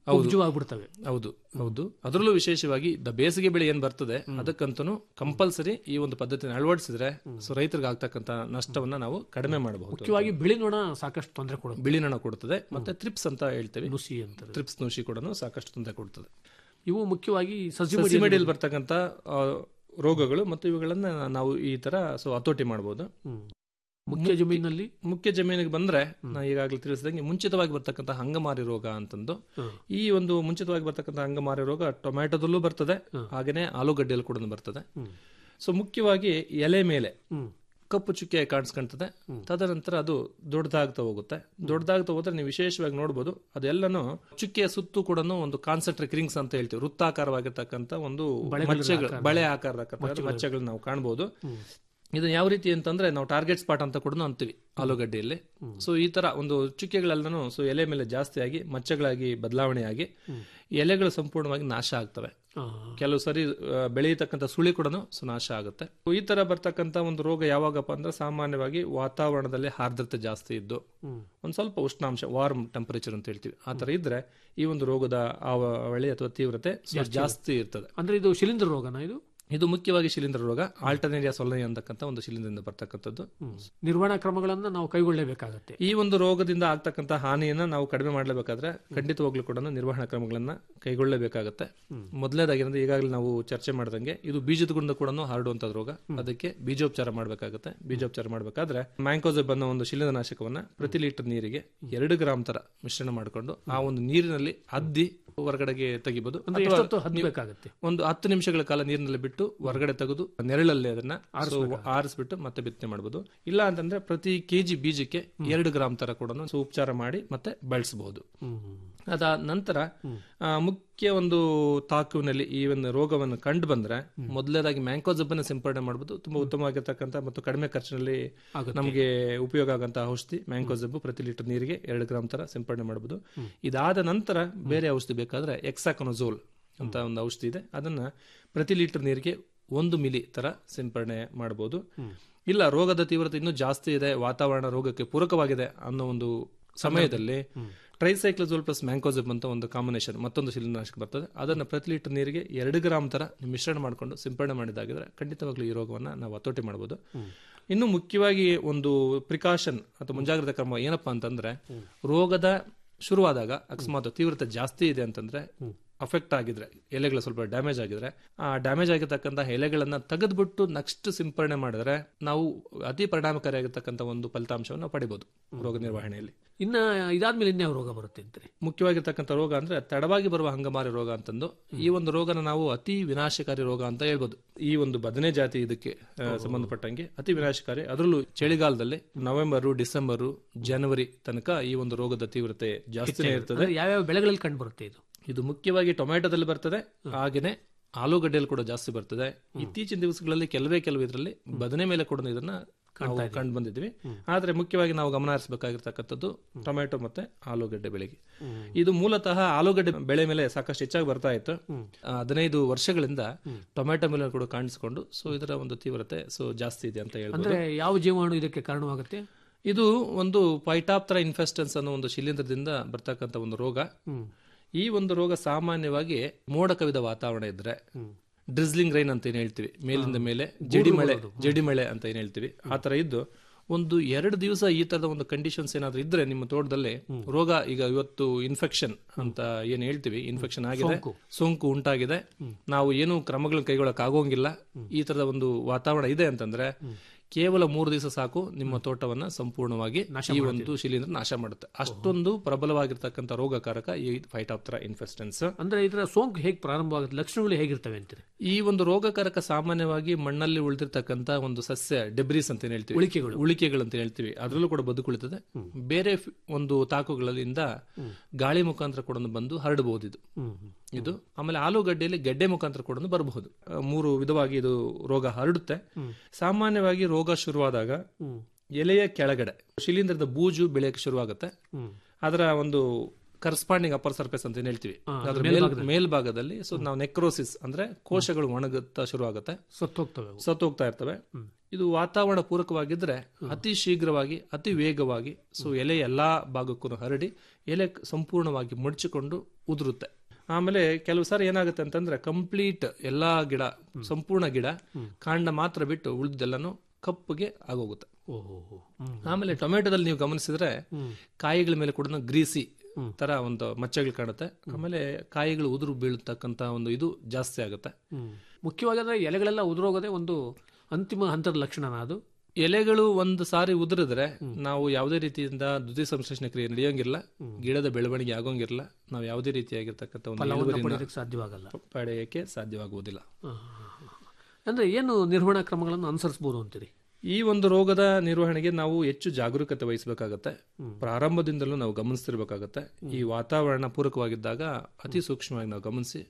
ಕುಬ್ಜವಾಗ್ಬಿಡ್ತವೆ ಹೌದು ಹೌದು ಅದರಲ್ಲೂ ವಿಶೇಷವಾಗಿ ದ ಬೇಸಿಗೆ ಬೆಳೆ ಏನ್ ಬರ್ತದೆ ಅದಕ್ಕಂತೂ ಕಂಪಲ್ಸರಿ ಈ ಒಂದು ಪದ್ಧತಿನ ಅಳವಡಿಸಿದ್ರೆ ಸೊ ರೈತರಿಗೆ ಆಗ್ತಕ್ಕಂತ ನಷ್ಟವನ್ನ ನಾವು ಕಡಿಮೆ ಮಾಡಬಹುದು ಮುಖ್ಯವಾಗಿ ಬಿಳಿ ನೊಣ ಸಾಕಷ್ಟು ತೊಂದರೆ ಕೊಡುತ್ತೆ ಬಿಳಿ ನೊಣ ಕೊಡುತ್ತದೆ ಮತ್ತೆ ತ್ರಿಪ್ಸ್ ಅಂತ ಹೇಳ್ತೇವೆ ನುಸಿ ಅಂತಾರೆ ತ್ರಿಪ್ಸ್ ನುಸಿ ಕೂಡ ಸಾಕಷ್ಟು ತೊಂದರೆ ಕೊಡುತ್ತದೆ ಇವು ಮುಖ್ಯವಾಗಿ ಸಸಿ ಸಸಿ ಮಡಿಯಲ್ಲಿ ಬರ್ತಕ್ಕಂತ ಆ, ರೋಗಗಳು ಮತ್ತು ಇವುಗಳನ್ನ ನಾವು ಈ ತರ ಸೊ ಹತೋಟಿ ಮಾಡಬಹುದು ಮುಖ್ಯ ಜಮೀನಲ್ಲಿ ಮುಖ್ಯ ಜಮೀನಿಗೆ ಬಂದ್ರೆ ನಾ ಈಗಾಗಲೇ ತಿಳಿಸಿದಂಗೆ ಮುಂಚಿತವಾಗಿ ಬರ್ತಕ್ಕಂಥ ಹಂಗಮಾರಿ ರೋಗ ಅಂತಂದು ಈ ಒಂದು ಮುಂಚಿತವಾಗಿ ಬರ್ತಕ್ಕಂಥ ಹಂಗಮಾರಿ ರೋಗ ಟೊಮ್ಯಾಟೊದಲ್ಲೂ ಬರ್ತದೆ ಹಾಗೇನೆ ಆಲೂಗಡ್ಡೆಯಲ್ಲಿ ಕೂಡ ಬರ್ತದೆ ಸೊ ಮುಖ್ಯವಾಗಿ ಎಲೆ ಮೇಲೆ ಕಪ್ಪು ಚುಕ್ಕೆ ಕಾಣಿಸ್ಕೊಂತದೆ ತದನಂತರ ಅದು ದೊಡ್ಡದಾಗ್ತಾ ಹೋಗುತ್ತೆ ದೊಡ್ಡದಾಗ್ತಾ ಹೋದ್ರೆ ನೀವು ವಿಶೇಷವಾಗಿ ನೋಡ್ಬೋದು ಅದೆಲ್ಲನೂ ಚುಕ್ಕೆಯ ಸುತ್ತು ಕೂಡ ಒಂದು ಕಾನ್ಸಂಟ್ರಿಕ್ ರಿಂಗ್ಸ್ ಅಂತ ಹೇಳ್ತೀವಿ ವೃತ್ತಾಕಾರವಾಗಿರ್ತಕ್ಕಂಥ ಒಂದು ಮಚ್ಚೆಗಳು ಬಳೆ ಆಕಾರದ ಮಚ್ಚೆಗಳನ್ನ ನಾವು ಕಾಣಬಹುದು ಇದು ಯಾವ ರೀತಿ ಅಂತಂದ್ರೆ ನಾವು ಟಾರ್ಗೆಟ್ ಸ್ಪಾಟ್ ಅಂತ ಕೂಡ ಅಂತೀವಿ ಆಲೂಗಡ್ಡೆಯಲ್ಲಿ ಸೊ ಈ ತರ ಒಂದು ಚುಕ್ಕೆಗಳೆಲ್ಲನೂ ಸೊ ಎಲೆ ಮೇಲೆ ಜಾಸ್ತಿ ಆಗಿ ಮಚ್ಚೆಗಳಾಗಿ ಬದಲಾವಣೆ ಆಗಿ ಎಲೆಗಳು ಸಂಪೂರ್ಣವಾಗಿ ನಾಶ ಆಗ್ತವೆ ಕೆಲವು ಸರಿ ಆ, ಬೆಳೆಯತಕ್ಕಂಥ ಸುಳಿ ಕೂಡ ಸೊ ನಾಶ ಆಗುತ್ತೆ ಈ ತರ ಬರ್ತಕ್ಕಂಥ ಒಂದು ರೋಗ ಯಾವಾಗಪ್ಪ ಅಂದ್ರೆ ಸಾಮಾನ್ಯವಾಗಿ ವಾತಾವರಣದಲ್ಲಿ ಆರ್ದ್ರತೆ ಜಾಸ್ತಿ ಇದ್ದು ಒಂದ್ ಸ್ವಲ್ಪ ಉಷ್ಣಾಂಶ ವಾರ್ಮ್ ಟೆಂಪರೇಚರ್ ಅಂತ ಹೇಳ್ತೀವಿ ಆ ತರ ಇದ್ರೆ ಈ ಒಂದು ರೋಗದ ಆವಳಿ ಅಥವಾ ತೀವ್ರತೆ so ಜಾಸ್ತಿ ಇರ್ತದೆ ಅಂದ್ರೆ ಇದು ಶಿಲೀಂಧ್ರ ರೋಗನ ಇದು ಇದು ಮುಖ್ಯವಾಗಿ ಶಿಲೀಂಧ್ರ ರೋಗ ಆಲ್ಟರ್ನೇರಿಯಾ ಸೊಲನೆ ಅಂತಕ್ಕಂಥ ಒಂದು ಶಿಲೀಂಧ್ರದಿಂದ ಬರ್ತಕ್ಕಂಥದ್ದು ನಿರ್ವಹಣಾ ಕ್ರಮಗಳನ್ನ ನಾವು ಕೈಗೊಳ್ಳಬೇಕಾಗತ್ತೆ ಈ ಒಂದು ರೋಗದಿಂದ ಆಗ್ತಕ್ಕಂಥ ಹಾನಿಯನ್ನ ನಾವು ಕಡಿಮೆ ಮಾಡಲೇಬೇಕಾದ್ರೆ ಖಂಡಿತವಾಗ್ಲೂ ಕೂಡ ನಿರ್ವಹಣಾ ಕ್ರಮಗಳನ್ನ ಕೈಗೊಳ್ಳಬೇಕಾಗತ್ತೆ ಮೊದಲನೇದಾಗಿ ಅಂದ್ರೆ ಈಗಾಗಲೇ ನಾವು ಚರ್ಚೆ ಮಾಡಿದಂಗೆ ಇದು ಬೀಜದ ಗುಂಡ ಕೂಡ ಹರಡುವಂತ ರೋಗ ಅದಕ್ಕೆ ಬೀಜೋಪಚಾರ ಮಾಡಬೇಕಾಗುತ್ತೆ ಬೀಜೋಪಚಾರ ಮಾಡಬೇಕಾದ್ರೆ ಮ್ಯಾಂಕೋಸೆಬ್ ಅನ್ನೋ ಒಂದು ಶಿಲೀಂಧ್ರನಾಶಕವನ್ನ ಪ್ರತಿ ಲೀಟರ್ ನೀರಿಗೆ ಎರಡು ಗ್ರಾಮ್ ತರ ಮಿಶ್ರಣ ಮಾಡಿಕೊಂಡು ಆ ಒಂದು ನೀರಿನಲ್ಲಿ ಅದ್ದಿ ಹೊರಗಡೆಗೆ ತೆಗಿಬಹುದು ಅಂದ್ರೆ ಅಥವಾ ಎಷ್ಟೊತ್ತು ನೀವು ಹದ್ಬೇಕಾಗತ್ತೆ ಒಂದು ಹತ್ತು ನಿಮಿಷಗಳ ಕಾಲ ನೀರಿನಲ್ಲಿ ಬಿಟ್ಟು ಹೊರಗಡೆ ತೆಗೆದು ನೆರಳಲ್ಲಿ ಅದನ್ನ so ಆರಿಸ್ಬಿಟ್ಟು ಮತ್ತೆ ಬಿತ್ತನೆ ಮಾಡಬಹುದು ಇಲ್ಲ ಅಂತಂದ್ರೆ ಪ್ರತಿ ಕೆಜಿ ಬೀಜಕ್ಕೆ ಎರಡು ಗ್ರಾಮ್ ತರ ಕೂಡ ಸೊ ಉಪಚಾರ ಮಾಡಿ ಮತ್ತೆ ಬಳಸಬಹುದು ಅದ ನಂತರ ಆ, ಮುಖ್ಯ ಒಂದು ತಾಕುವಿನಲ್ಲಿ ಈ ಒಂದು ರೋಗವನ್ನು ಕಂಡು ಬಂದ್ರೆ ಮೊದಲನೇದಾಗಿ ಮ್ಯಾಂಕೋಜಬ್ಬನ್ನ ಸಿಂಪಡಣೆ ಮಾಡಬಹುದು ತುಂಬಾ ಉತ್ತಮವಾಗಿರ್ತಕ್ಕಂಥ ಮತ್ತು ಕಡಿಮೆ ಖರ್ಚಿನಲ್ಲಿ ನಮಗೆ ಉಪಯೋಗ ಆಗಂತ ಔಷಧಿ ಮ್ಯಾಂಕೋಜಬ್ಬು ಪ್ರತಿ ಲೀಟರ್ ನೀರಿಗೆ ಎರಡು ಗ್ರಾಮ್ ತರ ಸಿಂಪಡಣೆ ಮಾಡಬಹುದು ಇದಾದ ನಂತರ ಬೇರೆ ಔಷಧಿ ಬೇಕಾದ್ರೆ ಎಕ್ಸಾಕೊನಜೋಲ್ ಅಂತ ಒಂದು ಔಷಧಿ ಇದೆ ಅದನ್ನ ಪ್ರತಿ ಲೀಟರ್ ನೀರಿಗೆ ಒಂದು ಮಿಲಿ ತರ ಸಿಂಪಡಣೆ ಮಾಡಬಹುದು ಇಲ್ಲ ರೋಗದ ತೀವ್ರತೆ ಇನ್ನೂ ಜಾಸ್ತಿ ಇದೆ ವಾತಾವರಣ ರೋಗಕ್ಕೆ ಪೂರಕವಾಗಿದೆ ಅನ್ನೋ ಒಂದು ಸಮಯದಲ್ಲಿ ಟ್ರೈಸೈಕ್ಲೋಸೋಲ್ ಪ್ಲಸ್ ಮ್ಯಾಂಕೋಸಿಬ್ ಅಂತ ಒಂದು ಕಾಂಬಿನೇಷನ್ ಮತ್ತೊಂದು ಶಿಲೀಂಧ್ರನಾಶಕ ಬರ್ತದೆ ಅದನ್ನ ಪ್ರತಿ ಲೀಟರ್ ನೀರಿಗೆ ಎರಡು ಗ್ರಾಮ್ ತರ ಮಿಶ್ರಣ ಮಾಡಿಕೊಂಡು ಸಿಂಪಡಣೆ ಮಾಡಿದಾಗಿದ್ರೆ ಖಂಡಿತವಾಗ್ಲೂ ಈ ರೋಗವನ್ನ ನಾವು ಹತೋಟಿ ಮಾಡಬಹುದು ಇನ್ನು ಮುಖ್ಯವಾಗಿ ಒಂದು ಪ್ರಿಕಾಷನ್ ಅಥವಾ ಮುಂಜಾಗ್ರತಾ ಕ್ರಮ ಏನಪ್ಪಾ ಅಂತಂದ್ರೆ ರೋಗದ ಶುರುವಾದಾಗ ಅಕಸ್ಮಾತ್ ತೀವ್ರತೆ ಜಾಸ್ತಿ ಇದೆ ಅಂತಂದ್ರೆ ಅಫೆಕ್ಟ್ ಆಗಿದ್ರೆ ಎಲೆಗಳು ಸ್ವಲ್ಪ ಡ್ಯಾಮೇಜ್ ಆಗಿದ್ರೆ ಆ ಡ್ಯಾಮೇಜ್ ಆಗಿರ್ತಕ್ಕಂಥ ಎಲೆಗಳನ್ನ ತೆಗೆದ್ಬಿಟ್ಟು ನೆಕ್ಸ್ಟ್ ಸಿಂಪರಣೆ ಮಾಡಿದ್ರೆ ನಾವು ಅತಿ ಪರಿಣಾಮಕಾರಿಯಾಗಿರ್ತಕ್ಕಂಥ ಒಂದು ಫಲಿತಾಂಶವನ್ನು ಪಡಿಬಹುದು ರೋಗ ನಿರ್ವಹಣೆಯಲ್ಲಿ ಇನ್ನ ಇದಾದ್ಮೇಲೆ ಇನ್ಯಾವ ರೋಗ ಬರುತ್ತೆ ಅಂತೀರಿ ಮುಖ್ಯವಾಗಿರ್ತಕ್ಕಂಥ ರೋಗ ಅಂದ್ರೆ ತಡವಾಗಿ ಬರುವ ಹಂಗಮಾರಿ ರೋಗ ಅಂತಂದು ಈ ಒಂದು ರೋಗನ ನಾವು ಅತಿ ವಿನಾಶಕಾರಿ ರೋಗ ಅಂತ ಹೇಳ್ಬೋದು ಈ ಒಂದು ಬದನೆ ಜಾತಿ ಇದಕ್ಕೆ ಆ, ಸಂಬಂಧಪಟ್ಟಂಗೆ ಅತಿ ವಿನಾಶಕಾರಿ ಅದರಲ್ಲೂ ಚಳಿಗಾಲದಲ್ಲಿ ನವೆಂಬರು ಡಿಸೆಂಬರು ಜನವರಿ ತನಕ ಈ ಒಂದು ರೋಗದ ತೀವ್ರತೆ ಜಾಸ್ತಿನೇ ಇರ್ತದೆ ಅಂದ್ರೆ ಯಾವ್ಯಾವ ಬೆಳೆಗಳಲ್ಲಿ ಕಂಡು ಬರುತ್ತೆ ಇದು ಇದು ಮುಖ್ಯವಾಗಿ ಟೊಮ್ಯಾಟೋದಲ್ಲಿ ಬರ್ತದೆ ಹಾಗೇನೆ ಆಲೂಗಡ್ಡೆಯಲ್ಲಿ ಕೂಡ ಜಾಸ್ತಿ ಬರ್ತದೆ ಇತ್ತೀಚಿನ ದಿವಸಗಳಲ್ಲಿ ಕೆಲವೇ ಕೆಲವು ಇದರಲ್ಲಿ ಬದನೆ ಮೇಲೆ ಕೂಡ ಇದನ್ನ ನಾವು ಕಂಡು ಬಂದಿದ್ವಿ ಆದ್ರೆ ಮುಖ್ಯವಾಗಿ ನಾವು ಗಮನ ಹರಿಸಬೇಕಾಗಿರ್ತಕ್ಕಂಥದ್ದು ಟೊಮ್ಯಾಟೊ ಮತ್ತೆ ಆಲೂಗಡ್ಡೆ ಬೆಳೆಗೆ ಇದು ಮೂಲತಃ ಆಲೂಗಡ್ಡೆ ಬೆಳೆ ಮೇಲೆ ಸಾಕಷ್ಟು ಹೆಚ್ಚಾಗಿ ಬರ್ತಾ ಇತ್ತು ಆ, ಹದಿನೈದು ವರ್ಷಗಳಿಂದ ಟೊಮ್ಯಾಟೊ ಮೇಲೆ ಕೂಡ ಕಾಣಿಸಿಕೊಂಡು ಸೊ ಇದರ ಒಂದು ತೀವ್ರತೆ ಸೊ ಜಾಸ್ತಿ ಇದೆ ಅಂತ ಹೇಳ್ಬೋದು ಅಂದ್ರೆ ಯಾವ ಜೀವಾಣು ಇದಕ್ಕೆ ಕಾರಣವಾಗುತ್ತೆ ಇದು ಒಂದು ಪೈಟಾಪ್ತರ ಇನ್ಫೆಸ್ಟೆನ್ಸ್ ಅನ್ನೋ ಒಂದು ಶಿಲೀಂಧ್ರದಿಂದ ಬರ್ತಕ್ಕಂಥ ಒಂದು ರೋಗ ಈ ಒಂದು ರೋಗ ಸಾಮಾನ್ಯವಾಗಿ ಮೋಡ ಕವಿದ ವಾತಾವರಣ ಇದ್ರೆ ಡ್ರಿಸ್ಲಿಂಗ್ ರೈನ್ ಅಂತ ಏನ್ ಹೇಳ್ತೀವಿ ಮೇಲಿಂದ ಮೇಲೆ ಜಡಿ ಮಳೆ ಜಡಿ ಮಳೆ ಅಂತ ಏನ್ ಹೇಳ್ತೀವಿ ಆ ತರ ಇದ್ದು ಒಂದು ಎರಡು ದಿವಸ ಈ ತರದ ಒಂದು ಕಂಡೀಷನ್ಸ್ ಏನಾದ್ರೂ ಇದ್ರೆ ನಿಮ್ಮ ತೋಟದಲ್ಲಿ ರೋಗ ಈಗ ಇವತ್ತು ಇನ್ಫೆಕ್ಷನ್ ಅಂತ ಏನ್ ಹೇಳ್ತೀವಿ ಇನ್ಫೆಕ್ಷನ್ ಆಗಿದೆ ಸೋಂಕು ಉಂಟಾಗಿದೆ ನಾವು ಏನು ಕ್ರಮಗಳನ್ನ ಕೈಗೊಳ್ಳಕ್ ಆಗೋಂಗಿಲ್ಲ ಈ ತರದ ಒಂದು ವಾತಾವರಣ ಇದೆ ಅಂತಂದ್ರೆ ಕೇವಲ ಮೂರು ದಿವಸ ಸಾಕು ನಿಮ್ಮ ತೋಟವನ್ನ ಸಂಪೂರ್ಣವಾಗಿ ಈ ಒಂದು ಶಿಲೀಂಧ್ರ ನಾಶ ಮಾಡುತ್ತೆ ಅಷ್ಟೊಂದು ಪ್ರಬಲವಾಗಿರ್ತಕ್ಕಂಥ ರೋಗಕಾರಕ ಈ ಫೈಟಾಪ್ತರ ಇನ್ಫೆಸ್ಟೆನ್ಸ್ ಅಂದ್ರೆ ಇದರ ಸೋಂಕು ಹೇಗೆ ಪ್ರಾರಂಭವಾಗುತ್ತೆ ಲಕ್ಷಣಗಳು ಹೇಗಿರ್ತವೆ ಅಂತೀರಿ ಈ ಒಂದು ರೋಗಕಾರಕ ಸಾಮಾನ್ಯವಾಗಿ ಮಣ್ಣಲ್ಲಿ ಉಳಿದಿರ್ತಕ್ಕಂಥ ಒಂದು ಸಸ್ಯ ಡೆಬ್ರೀಸ್ ಅಂತ ಏನ್ ಹೇಳ್ತೀವಿ ಉಳಿಕೆಗಳು. ಉಳಿಕೆಗಳು ಅಂತ ಹೇಳ್ತೀವಿ ಅದರಲ್ಲೂ ಕೂಡ ಬದುಕುಳಿತದೆ ಬೇರೆ ಫ್- ಒಂದು ತಾಕುಗಳಿಂದ ಗಾಳಿ ಮುಖಾಂತರ ಕೂಡ ಬಂದು ಹರಡಬಹುದು ಇದು ಇದು ಆಮೇಲೆ ಆಲೂಗಡ್ಡೆಯಲ್ಲಿ ಗೆಡ್ಡೆ ಮುಖಾಂತರ ಕೂಡ ಬರಬಹುದು ಆ, ಮೂರು ವಿಧವಾಗಿ ಇದು ರೋಗ ಹರಡುತ್ತೆ ಸಾಮಾನ್ಯವಾಗಿ ರೋಗ ಶುರುವಾದಾಗ ಎಲೆಯ ಕೆಳಗಡೆ ಶಿಲೀಂಧ್ರದ ಬೂಜು ಬೆಳೆಯಕ್ಕೆ ಶುರುವಾಗುತ್ತೆ ಅದರ ಒಂದು ಕರಸ್ಪಾಂಡಿಂಗ್ ಅಪ್ಪರ್ ಸರ್ಫೇಸ್ ಅಂತ ಏನ್ ಹೇಳ್ತೀವಿ ಅದ್ರ ಮೇಲ್- ಮೇಲ್ಭಾಗದಲ್ಲಿ ಸೊ ನಾವು ನೆಕ್ರೋಸಿಸ್ ಅಂದ್ರೆ ಕೋಶಗಳು ಒಣಗುತ್ತಾ ಶುರುವಾಗುತ್ತೆ ಸತ್ತೋಗ್ತವೆ ಅವು. ಸತ್ತೋಗ್ತಾ ಇರ್ತವೆ ಇದು ವಾತಾವರಣ ಪೂರಕವಾಗಿದ್ರೆ ಅತಿ ಶೀಘ್ರವಾಗಿ ಅತಿ ವೇಗವಾಗಿ ಸೊ ಎಲೆ ಎಲ್ಲಾ ಭಾಗಕ್ಕೂ ಹರಡಿ ಎಲೆ ಸಂಪೂರ್ಣವಾಗಿ ಮಡಚಿಕೊಂಡು ಉದುರುತ್ತೆ ಆಮೇಲೆ ಕೆಲವು ಸಾರಿ ಏನಾಗುತ್ತೆ ಅಂತಂದ್ರೆ ಕಂಪ್ಲೀಟ್ ಎಲ್ಲಾ ಗಿಡ ಸಂಪೂರ್ಣ ಗಿಡ ಕಾಂಡ ಮಾತ್ರ ಬಿಟ್ಟು ಉಳಿದೆಲ್ಲನೂ ಕಪ್ಪುಗೆ ಆಗೋಗುತ್ತೆ ಆಮೇಲೆ ಟೊಮೆಟೊದಲ್ಲಿ ನೀವು ಗಮನಿಸಿದ್ರೆ ಕಾಯಿಗಳ ಮೇಲೆ ಕೂಡ ಗ್ರೀಸಿ ತರ ಒಂದು ಮಚ್ಚೆಗಳು ಕಾಣುತ್ತೆ ಆಮೇಲೆ ಕಾಯಿಗಳು ಉದುರು ಬೀಳ್ತಕ್ಕಂತ ಒಂದು ಇದು ಜಾಸ್ತಿ ಆಗುತ್ತೆ ಮುಖ್ಯವಾಗಿ ಅಂದ್ರೆ ಎಲೆಗಳೆಲ್ಲ ಉದುರೋಗೋದೇ ಒಂದು ಅಂತಿಮ ಹಂತದ ಲಕ್ಷಣನ ಅದು ಎಲೆಗಳು ಒಂದು ಸಾರಿ ಉದುರಿದ್ರೆ ನಾವು ಯಾವುದೇ ರೀತಿಯಿಂದ ದ್ಯುತಿ ಸಂಶ್ಲೇಷಣೆ ಕ್ರಿಯೆ ನಡೆಯೋಂಗಿಲ್ಲ ಗಿಡದ ಬೆಳವಣಿಗೆ ಆಗೋಂಗಿಲ್ಲ ನಾವು ಯಾವುದೇ ರೀತಿಯಾಗಿರ್ತಕ್ಕಂಥ ಒಂದು ಫಲವನ್ನು ಇಳುವರಿನ ಪಡೆಯೋದಕ್ಕೆ ಸಾಧ್ಯವಾಗಲ್ಲ ಪಡೆಯಕ್ಕೆ ಸಾಧ್ಯವಾಗುವುದಿಲ್ಲ ಅಂದ್ರೆ ಏನು ನಿರ್ವಹಣಾ ಕ್ರಮಗಳನ್ನು ಅನುಸರಿಸಬಹುದು ಅಂತೀರಿ ಈ ಒಂದು ರೋಗದ ನಿರ್ವಹಣೆಗೆ ನಾವು ಹೆಚ್ಚು ಜಾಗರೂಕತೆ ವಹಿಸಬೇಕಾಗತ್ತೆ ಪ್ರಾರಂಭದಿಂದಲೂ ನಾವು ಗಮನಿಸ್ತಿರ್ಬೇಕಾಗತ್ತೆ ಈ ವಾತಾವರಣ ಪೂರಕವಾಗಿದ್ದಾಗ ಅತಿ ಸೂಕ್ಷ್ಮವಾಗಿ ನಾವು ಗಮನಿಸಿ